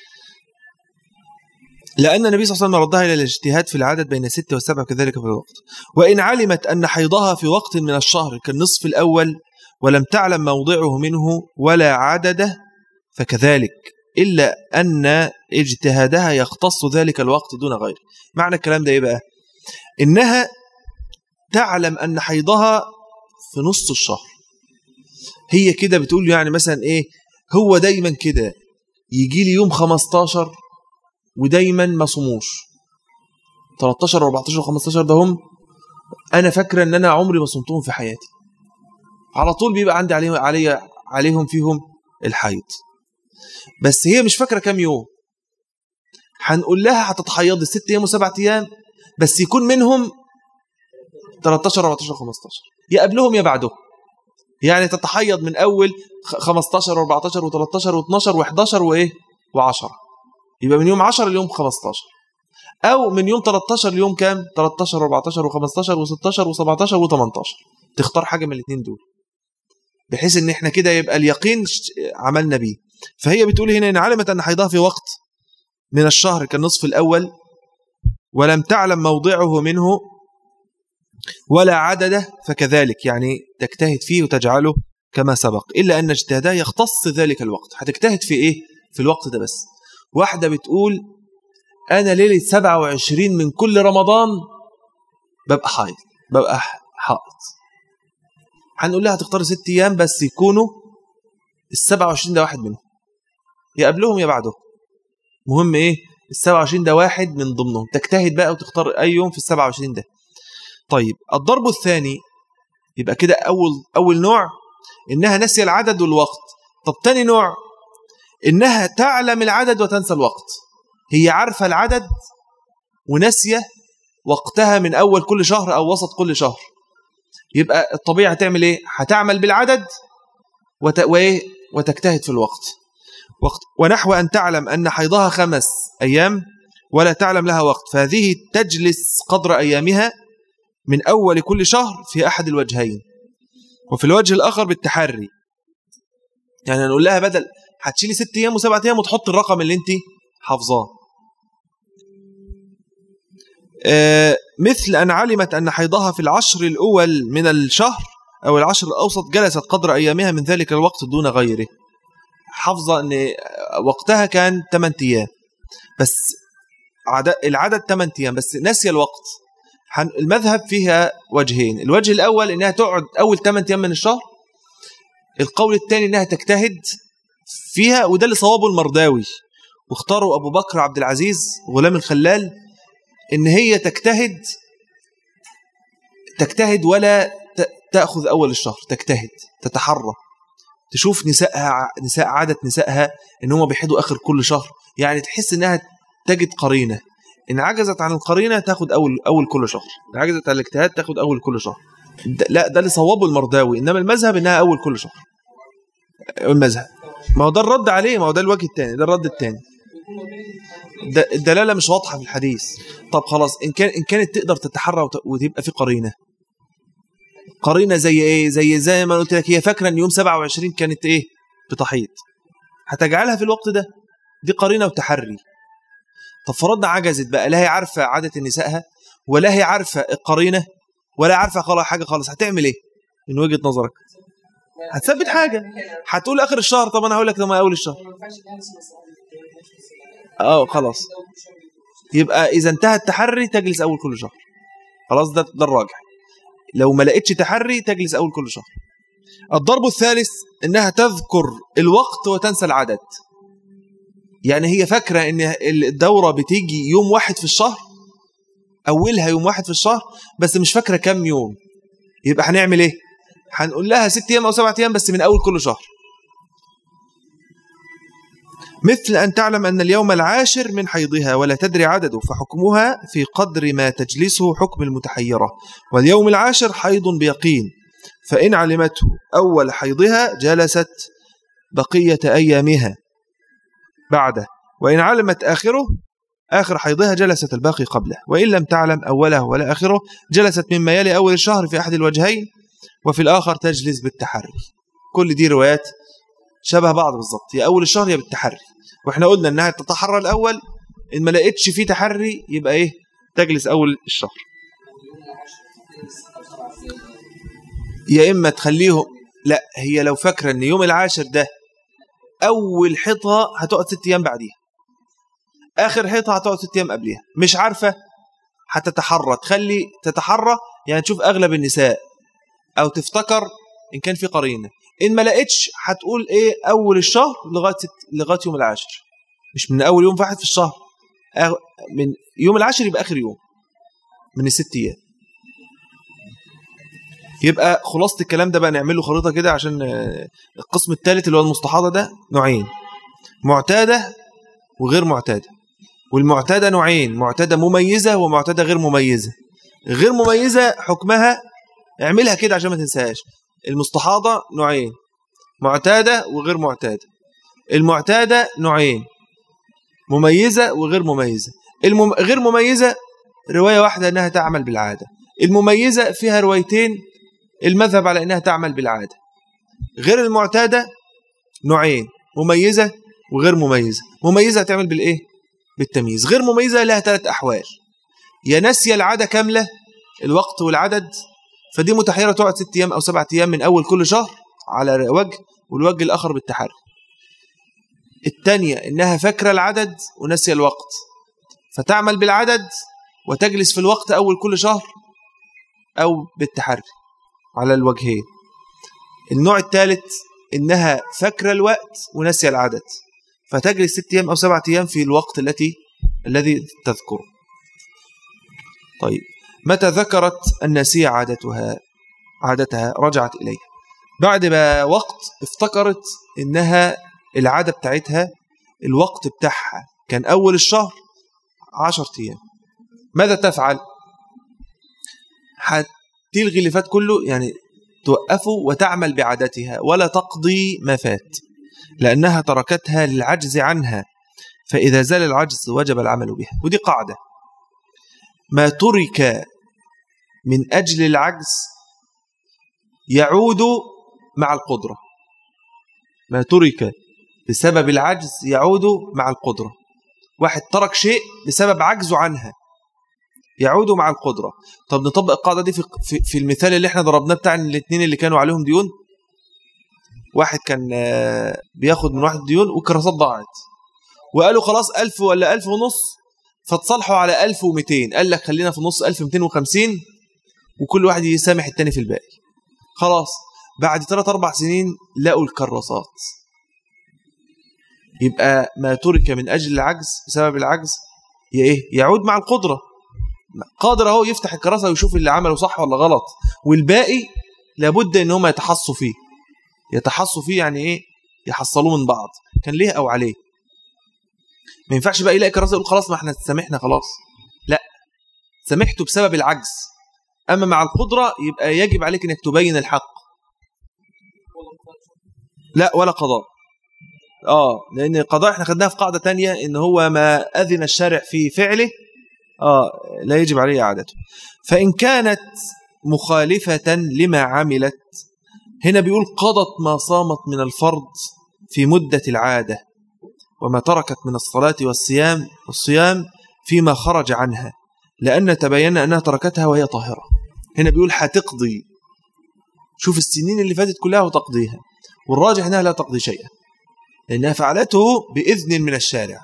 لأن النبي صلى الله عليه وسلم ردها إلى الاجتهاد في العدد بين الستة والسبع كذلك في الوقت وإن علمت أن حيضها في وقت من الشهر كالنصف الأول ولم تعلم موضعه منه ولا عدده فكذلك إلا أن اجتهادها يختص ذلك الوقت دون غيره معنى الكلام ده إيه بقى إنها تعلم أن حيضها في نص الشهر هي كده بتقول يعني مثلا إيه هو دايما كده يجي لي يوم 15 ودايما ما صموش 13 و14 و15 ده هم انا فاكره ان انا عمري ما صمتهم في حياتي على طول بيبقى عندي عليهم علي عليهم فيهم الحيض بس هي مش فاكره كام يوم هنقول لها هتتحيضي ست ايام وسبع ايام بس يكون منهم 13 14 15 يا قبلهم يا بعدهم يعني تتحيض من اول 15 و14 و13 و12 و11 وايه و10 يبقى من يوم 10 ليوم 15 او من يوم 13 ليوم كام 13 و14 و15 و16 و17 و18 تختار حاجه من الاثنين دول بحيث ان احنا كده يبقى اليقين عملنا بيه فهي بتقول هنا ان علمت ان حيضها في وقت من الشهر كالنصف الاول ولم تعلم موضعه منه ولا عدده فكذلك يعني تجتهد فيه وتجعله كما سبق إلا أن اجتهادها يختص ذلك الوقت هتجتهد في إيه؟ في الوقت ده بس واحدة بتقول أنا ليلة 27 من كل رمضان ببقى حائض ببقى حائض هنقول لها تختار ست أيام بس يكونوا ال 27 ده واحد منهم يا قبلهم يا بعدهم مهم إيه ال 27 ده واحد من ضمنهم تجتهد بقى وتختار أي يوم في ال 27 ده طيب الضرب الثاني يبقى كده أول, أول نوع إنها نسي العدد والوقت طب تاني نوع إنها تعلم العدد وتنسى الوقت هي عارفة العدد ونسيه وقتها من أول كل شهر أو وسط كل شهر يبقى الطبيعة هتعمل إيه؟ هتعمل بالعدد وت... وإيه؟ وتجتهد في الوقت وقت ونحو أن تعلم أن حيضها خمس أيام ولا تعلم لها وقت فهذه تجلس قدر أيامها من أول كل شهر في أحد الوجهين وفي الوجه الآخر بالتحري يعني نقول لها بدل هتشيلي ست أيام وسبعة أيام وتحط الرقم اللي أنت حافظاه آه، مثل أن علمت أن حيضها في العشر الأول من الشهر أو العشر الأوسط جلست قدر أيامها من ذلك الوقت دون غيره حافظة أن وقتها كان 8 أيام بس العدد 8 أيام بس نسي الوقت المذهب فيها وجهين الوجه الأول أنها تقعد أول 8 أيام من الشهر القول الثاني أنها تجتهد فيها وده اللي صوابه المرداوي واختاروا أبو بكر عبد العزيز غلام الخلال ان هي تجتهد تجتهد ولا تاخذ اول الشهر تجتهد تتحرى تشوف نسائها نساء عاده نسائها ان هم بيحدوا اخر كل شهر يعني تحس انها تجد قرينه ان عجزت عن القرينه تاخد اول اول كل شهر ان عجزت عن الاجتهاد تاخد اول كل شهر لا ده اللي صوابه المرداوي انما المذهب انها اول كل شهر المذهب ما هو ده الرد عليه ما هو ده الوجه الثاني ده الرد الثاني الدلاله مش واضحه في الحديث طب خلاص ان كان ان كانت تقدر تتحرى وتبقى في قرينه قرينه زي ايه زي زي ما قلت لك هي فاكره ان يوم 27 كانت ايه بتحيض هتجعلها في الوقت ده دي قرينه وتحري طب فرضنا عجزت بقى لا هي عارفه عاده نسائها ولا هي عارفه القرينه ولا عارفه خلاص حاجه خالص هتعمل ايه من وجهه نظرك هتثبت حاجه هتقول اخر الشهر طب انا هقول لك لما اول الشهر اه خلاص يبقى اذا انتهى التحري تجلس اول كل شهر خلاص ده ده الراجح لو ما لقيتش تحري تجلس اول كل شهر الضرب الثالث انها تذكر الوقت وتنسى العدد يعني هي فاكره ان الدوره بتيجي يوم واحد في الشهر اولها يوم واحد في الشهر بس مش فاكره كام يوم يبقى هنعمل ايه هنقول لها ست ايام او سبعة ايام بس من اول كل شهر مثل أن تعلم أن اليوم العاشر من حيضها ولا تدري عدده فحكمها في قدر ما تجلسه حكم المتحيرة واليوم العاشر حيض بيقين فإن علمته أول حيضها جلست بقية أيامها بعده وإن علمت آخره آخر حيضها جلست الباقي قبله وإن لم تعلم أوله ولا آخره جلست مما يلي أول الشهر في أحد الوجهين وفي الآخر تجلس بالتحري كل دي روايات شبه بعض بالظبط يا أول الشهر يا بالتحري واحنا قلنا انها تتحرى الاول ان ما لقيتش فيه تحري يبقى ايه تجلس اول الشهر يا اما تخليهم لا هي لو فاكره ان يوم العاشر ده اول حيطه هتقعد ست ايام بعديها اخر حيطه هتقعد ست ايام قبليها مش عارفه هتتحرى تخلي تتحرى يعني تشوف اغلب النساء او تفتكر ان كان في قرينه ان ما لقيتش هتقول ايه اول الشهر لغايه لغايه يوم العاشر مش من اول يوم واحد في الشهر من يوم العاشر يبقى اخر يوم من الست ايام يبقى خلاصه الكلام ده بقى نعمل له خريطه كده عشان آه، القسم الثالث اللي هو المستحاضه ده نوعين معتاده وغير معتاده والمعتاده نوعين معتاده مميزه ومعتاده غير مميزه غير مميزه حكمها اعملها كده عشان ما تنساهاش المستحاضة نوعين معتادة وغير معتادة المعتادة نوعين مميزة وغير مميزة المم... غير مميزة رواية واحدة أنها تعمل بالعادة المميزة فيها روايتين المذهب على أنها تعمل بالعادة غير المعتادة نوعين مميزة وغير مميزة مميزة تعمل بالإيه؟ بالتمييز غير مميزة لها ثلاث أحوال يا نسي العادة كاملة الوقت والعدد فدي متحيرة تقعد ست أيام أو سبعة أيام من أول كل شهر على وجه والوجه الآخر بالتحري الثانية إنها فاكرة العدد ونسي الوقت فتعمل بالعدد وتجلس في الوقت أول كل شهر أو بالتحري على الوجهين النوع الثالث إنها فاكرة الوقت ونسي العدد فتجلس ست أيام أو سبعة أيام في الوقت التي الذي تذكره طيب متى ذكرت النسية عادتها عادتها رجعت إليها بعد ما وقت افتكرت إنها العادة بتاعتها الوقت بتاعها كان أول الشهر عشر أيام ماذا تفعل؟ هتلغي اللي فات كله يعني توقفه وتعمل بعادتها ولا تقضي ما فات لأنها تركتها للعجز عنها فإذا زال العجز وجب العمل بها ودي قاعدة ما ترك من أجل العجز يعود مع القدرة ما ترك بسبب العجز يعود مع القدرة واحد ترك شيء بسبب عجزه عنها يعود مع القدرة طب نطبق القاعدة دي في, في المثال اللي احنا ضربناه بتاع الاثنين اللي كانوا عليهم ديون واحد كان بياخد من واحد ديون والكراسات ضاعت وقالوا خلاص ألف ولا ألف ونص فتصالحوا على 1200 قال لك خلينا في نص 1250 وكل واحد يسامح التاني في الباقي خلاص بعد 3 4 سنين لقوا الكراسات يبقى ما ترك من اجل العجز بسبب العجز ايه يعود مع القدره قادر اهو يفتح الكراسه ويشوف اللي عمله صح ولا غلط والباقي لابد ان هم يتحصوا فيه يتحصوا فيه يعني ايه يحصلوه من بعض كان ليه او عليه ما ينفعش بقى يلاقي كراسه يقول خلاص ما احنا سامحنا خلاص لا سامحته بسبب العجز اما مع القدره يبقى يجب عليك انك تبين الحق لا ولا قضاء اه لان القضاء احنا خدناها في قاعده تانية ان هو ما اذن الشارع في فعله اه لا يجب عليه اعادته فان كانت مخالفه لما عملت هنا بيقول قضت ما صامت من الفرض في مده العاده وما تركت من الصلاه والصيام والصيام فيما خرج عنها لان تبين انها تركتها وهي طاهره هنا بيقول هتقضي شوف السنين اللي فاتت كلها وتقضيها والراجح انها لا تقضي شيئا لانها فعلته باذن من الشارع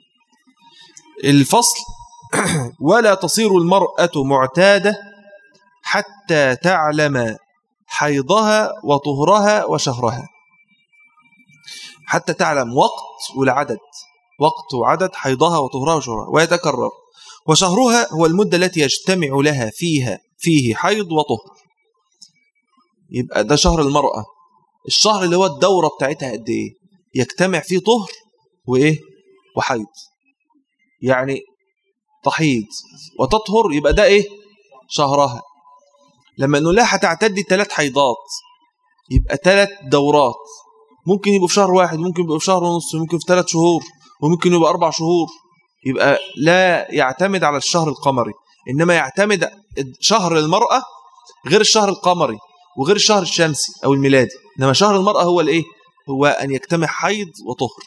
الفصل ولا تصير المراه معتاده حتى تعلم حيضها وطهرها وشهرها حتى تعلم وقت والعدد وقت وعدد حيضها وطهرها وشهرها ويتكرر وشهرها هو المدة التي يجتمع لها فيها فيه حيض وطهر يبقى ده شهر المرأة الشهر اللي هو الدورة بتاعتها قد ايه يجتمع فيه طهر وايه وحيض يعني تحيض وتطهر يبقى ده ايه شهرها لما نقول لها هتعتدي ثلاث حيضات يبقى ثلاث دورات ممكن يبقوا في شهر واحد ممكن يبقوا في شهر ونص ممكن في ثلاث شهور وممكن يبقى اربع شهور يبقى لا يعتمد على الشهر القمري انما يعتمد شهر المراه غير الشهر القمري وغير الشهر الشمسي او الميلادي انما شهر المراه هو الايه هو ان يجتمع حيض وطهر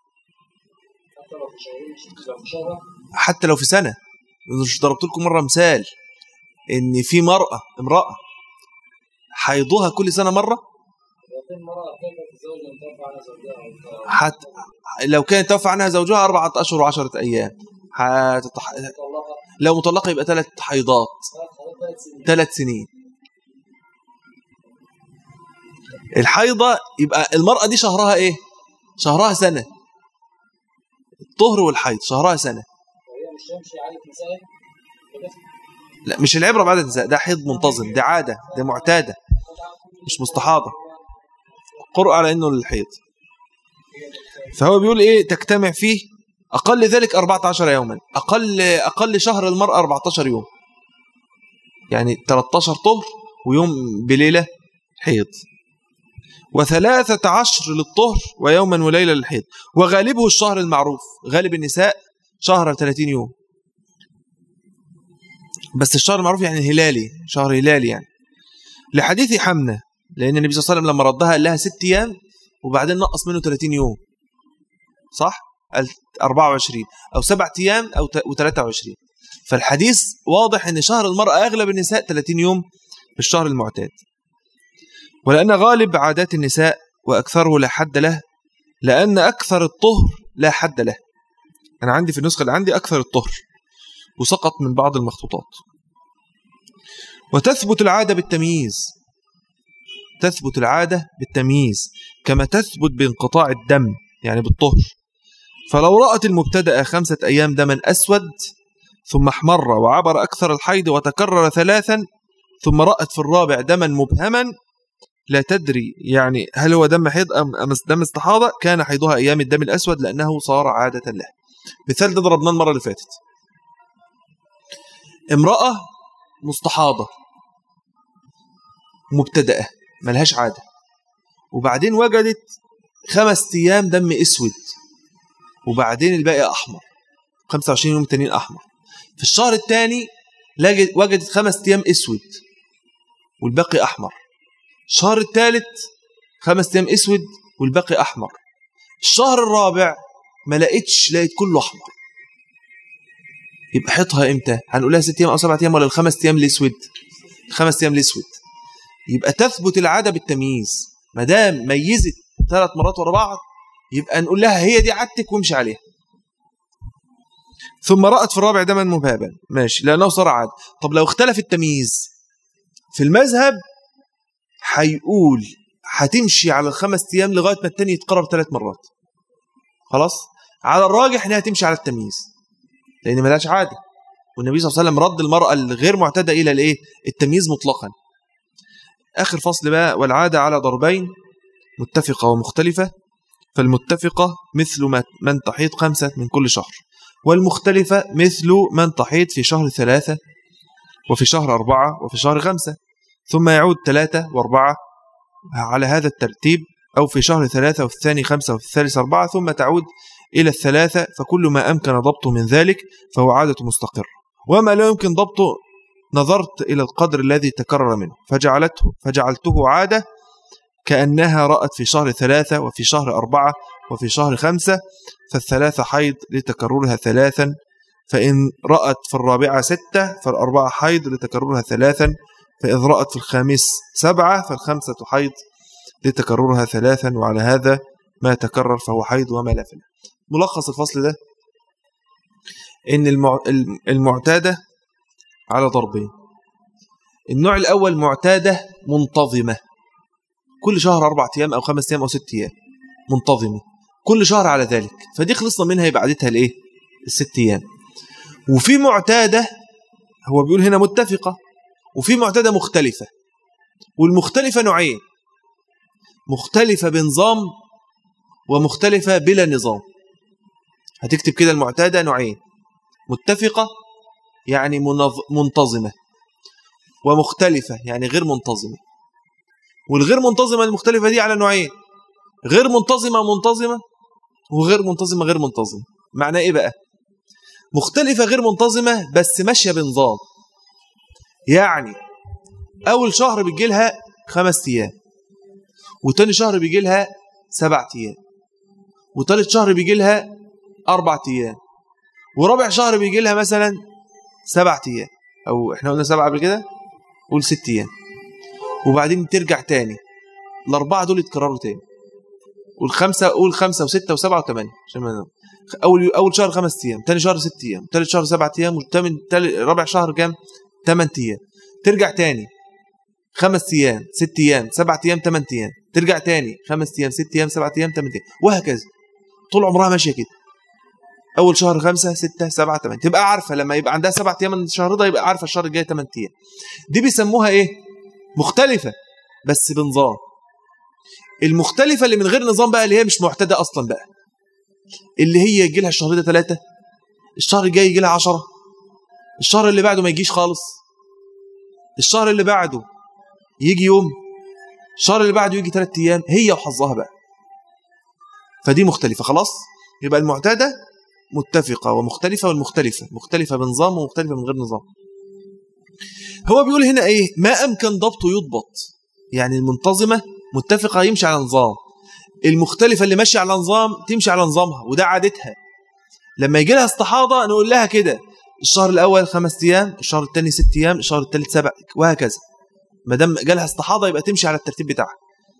حتى لو في سنه مش ضربت لكم مره مثال ان في مراه امراه حيضها كل سنه مره حتى لو كانت توفى عنها زوجها أربعة أشهر وعشرة أيام هتتح... لو مطلقة يبقى ثلاث حيضات ثلاث سنين الحيضة يبقى المرأة دي شهرها إيه شهرها سنة الطهر والحيض شهرها سنة لا مش العبرة بعد النساء ده حيض منتظم ده عادة ده معتادة مش مستحاضة قرأ على انه للحيض فهو بيقول ايه تجتمع فيه اقل ذلك 14 يوما اقل اقل شهر المرأة 14 يوم يعني 13 طهر ويوم بليلة حيض وثلاثة عشر للطهر ويوما وليلة للحيض وغالبه الشهر المعروف غالب النساء شهر 30 يوم بس الشهر المعروف يعني هلالي شهر هلالي يعني لحديث حمنة لأن النبي صلى الله عليه وسلم لما ردها قال لها ست أيام وبعدين نقص منه 30 يوم صح؟ 24 أو سبعة أيام أو 23 فالحديث واضح أن شهر المرأة أغلب النساء 30 يوم في الشهر المعتاد ولأن غالب عادات النساء وأكثره لا حد له لأن أكثر الطهر لا حد له أنا عندي في النسخة اللي عندي أكثر الطهر وسقط من بعض المخطوطات وتثبت العادة بالتمييز تثبت العادة بالتمييز كما تثبت بانقطاع الدم يعني بالطهر فلو رأت المبتدأ خمسة أيام دما أسود ثم احمر وعبر أكثر الحيض وتكرر ثلاثا ثم رأت في الرابع دما مبهما لا تدري يعني هل هو دم حيض أم دم استحاضة كان حيضها أيام الدم الأسود لأنه صار عادة له مثال ده ضربناه المرة اللي فاتت امرأة مستحاضة مبتدأة ملهاش عادة وبعدين وجدت خمس أيام دم أسود وبعدين الباقي أحمر 25 يوم تانيين أحمر في الشهر الثاني وجدت خمس أيام أسود والباقي أحمر الشهر الثالث خمس أيام أسود والباقي أحمر الشهر الرابع ما لقيتش لقيت كله أحمر يبقى حيطها امتى هنقولها ست ايام او سبعة ايام ولا الخمس ايام الاسود الخمس ايام الاسود يبقى تثبت العاده بالتمييز ما دام ميزت ثلاث مرات ورا بعض يبقى نقول لها هي دي عادتك وامشي عليها ثم رأت في الرابع دما مبابا ماشي لأنه صار عاد طب لو اختلف التمييز في المذهب هيقول هتمشي على الخمس أيام لغاية ما التاني يتقرب ثلاث مرات خلاص على الراجح انها تمشي على التمييز لان ملهاش عاده والنبي صلى الله عليه وسلم رد المراه الغير معتاده الى الايه التمييز مطلقا اخر فصل بقى والعاده على ضربين متفقه ومختلفه فالمتفقه مثل من تحيط خمسه من كل شهر والمختلفه مثل من تحيط في شهر ثلاثه وفي شهر أربعة وفي شهر خمسة ثم يعود ثلاثة وأربعة على هذا الترتيب أو في شهر ثلاثة وفي الثاني خمسة وفي الثالث أربعة ثم تعود إلى الثلاثة فكل ما أمكن ضبطه من ذلك فهو عادة مستقر وما لا يمكن ضبطه نظرت إلى القدر الذي تكرر منه فجعلته فجعلته عادة كأنها رأت في شهر ثلاثة وفي شهر أربعة وفي شهر خمسة فالثلاثة حيض لتكررها ثلاثا فإن رأت في الرابعة ستة فالأربعة حيض لتكررها ثلاثا فإذ رأت في الخامس سبعة فالخمسة حيض لتكررها ثلاثا وعلى هذا ما تكرر فهو حيض وما لا فلا ملخص الفصل ده ان المعتادة على ضربين النوع الأول معتادة منتظمة كل شهر أربع أيام أو خمس أيام أو ست أيام منتظمة كل شهر على ذلك فدي خلصنا منها يبقى عادتها الإيه؟ الست أيام وفي معتادة هو بيقول هنا متفقة وفي معتادة مختلفة والمختلفة نوعين مختلفة بنظام ومختلفة بلا نظام هتكتب كده المعتادة نوعين متفقة يعني منتظمة ومختلفة يعني غير منتظمة والغير منتظمة المختلفة دي على نوعين غير منتظمة منتظمة وغير منتظمة غير منتظمة معناه ايه بقى مختلفة غير منتظمة بس ماشية بنظام يعني أول شهر بيجي لها خمس أيام وتاني شهر بيجي لها سبع أيام وتالت شهر بيجي لها أربع أيام ورابع شهر بيجي لها مثلا سبع أيام أو إحنا قلنا سبعة قبل كده قول ست أيام وبعدين ترجع تاني الأربعة دول يتكرروا تاني والخمسة قول خمسة وستة وسبعة وثمانية عشان ما أول أول شهر خمس أيام تاني شهر ست أيام تالت شهر سبعة أيام وثامن رابع شهر كام؟ ثمان أيام ترجع تاني خمس أيام ست أيام سبعة أيام ثمان أيام ترجع تاني خمس أيام ست أيام سبعة أيام ثمان أيام وهكذا طول عمرها ماشيه كده اول شهر خمسة ستة سبعة ثمانية تبقى عارفه لما يبقى عندها سبعة ايام من الشهر ده يبقى عارفه الشهر الجاي ثمان ايام دي بيسموها ايه مختلفه بس بنظام المختلفه اللي من غير نظام بقى اللي هي مش معتاده اصلا بقى اللي هي يجي لها الشهر ده ثلاثة الشهر الجاي يجي لها 10 الشهر اللي بعده ما يجيش خالص الشهر اللي بعده يجي يوم الشهر اللي بعده يجي ثلاث ايام هي وحظها بقى فدي مختلفة خلاص يبقى المعتادة متفقة ومختلفة والمختلفة مختلفة بنظام ومختلفة من غير نظام هو بيقول هنا ايه ما امكن ضبطه يضبط يعني المنتظمة متفقة يمشي على نظام المختلفة اللي ماشية على نظام تمشي على نظامها وده عادتها لما يجي لها استحاضة نقول لها كده الشهر الأول خمس أيام الشهر الثاني ست أيام الشهر الثالث سبع وهكذا ما دام جالها استحاضة يبقى تمشي على الترتيب بتاعها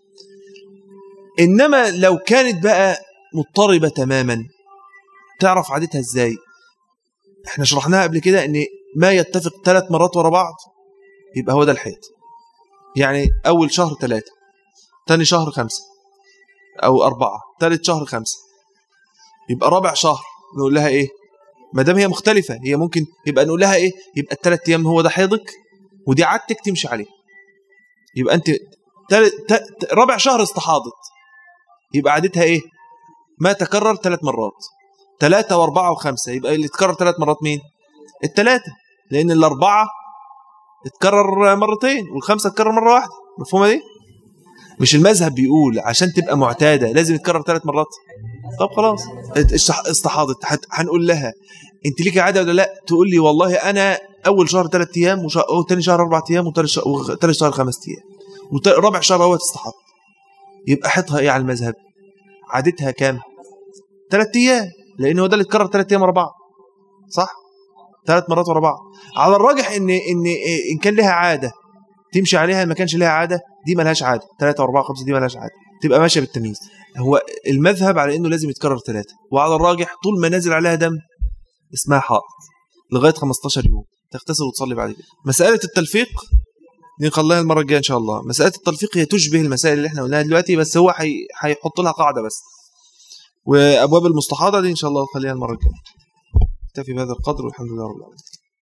إنما لو كانت بقى مضطربة تماما تعرف عادتها إزاي احنا شرحناها قبل كده ان ما يتفق ثلاث مرات ورا بعض يبقى هو ده الحيض يعني أول شهر ثلاثة ثاني شهر خمسة أو أربعة ثالث شهر خمسة يبقى رابع شهر نقول لها إيه ما دام هي مختلفه هي ممكن يبقى نقول لها ايه يبقى الثلاث ايام هو ده حيضك ودي عادتك تمشي عليه يبقى انت تل... ت... رابع شهر استحاضت يبقى عادتها ايه ما تكرر ثلاث مرات ثلاثة وأربعة وخمسة يبقى اللي تكرر ثلاث مرات مين؟ الثلاثة لأن الأربعة تكرر مرتين والخمسة تكرر مرة واحدة مفهومة دي؟ مش المذهب بيقول عشان تبقى معتادة لازم تكرر ثلاث مرات طب خلاص استحاضت هنقول لها انت ليكي عاده ولا لا تقول لي والله انا اول شهر ثلاث ايام وثاني شهر اربع ايام وثالث شهر, شهر خمس ايام ورابع شهر هو تستحض يبقى حطها ايه على المذهب عادتها كام ثلاث ايام لان هو ده اللي اتكرر ثلاث ايام ورا بعض صح ثلاث مرات ورا بعض على الراجح ان ان ان كان لها عاده تمشي عليها ما كانش لها عاده دي ملهاش عاده ثلاثة واربعة وخمسة دي ملهاش عاده تبقى ماشيه بالتمييز هو المذهب على انه لازم يتكرر ثلاثه وعلى الراجح طول ما نازل عليها دم اسمها حائط لغايه 15 يوم تغتسل وتصلي بعد كده مساله التلفيق دي نخليها المره الجايه ان شاء الله مساله التلفيق هي تشبه المسائل اللي احنا قلناها دلوقتي بس هو هيحط لها قاعده بس وابواب المستحاضه دي ان شاء الله نخليها المره الجايه اكتفي بهذا القدر والحمد لله رب العالمين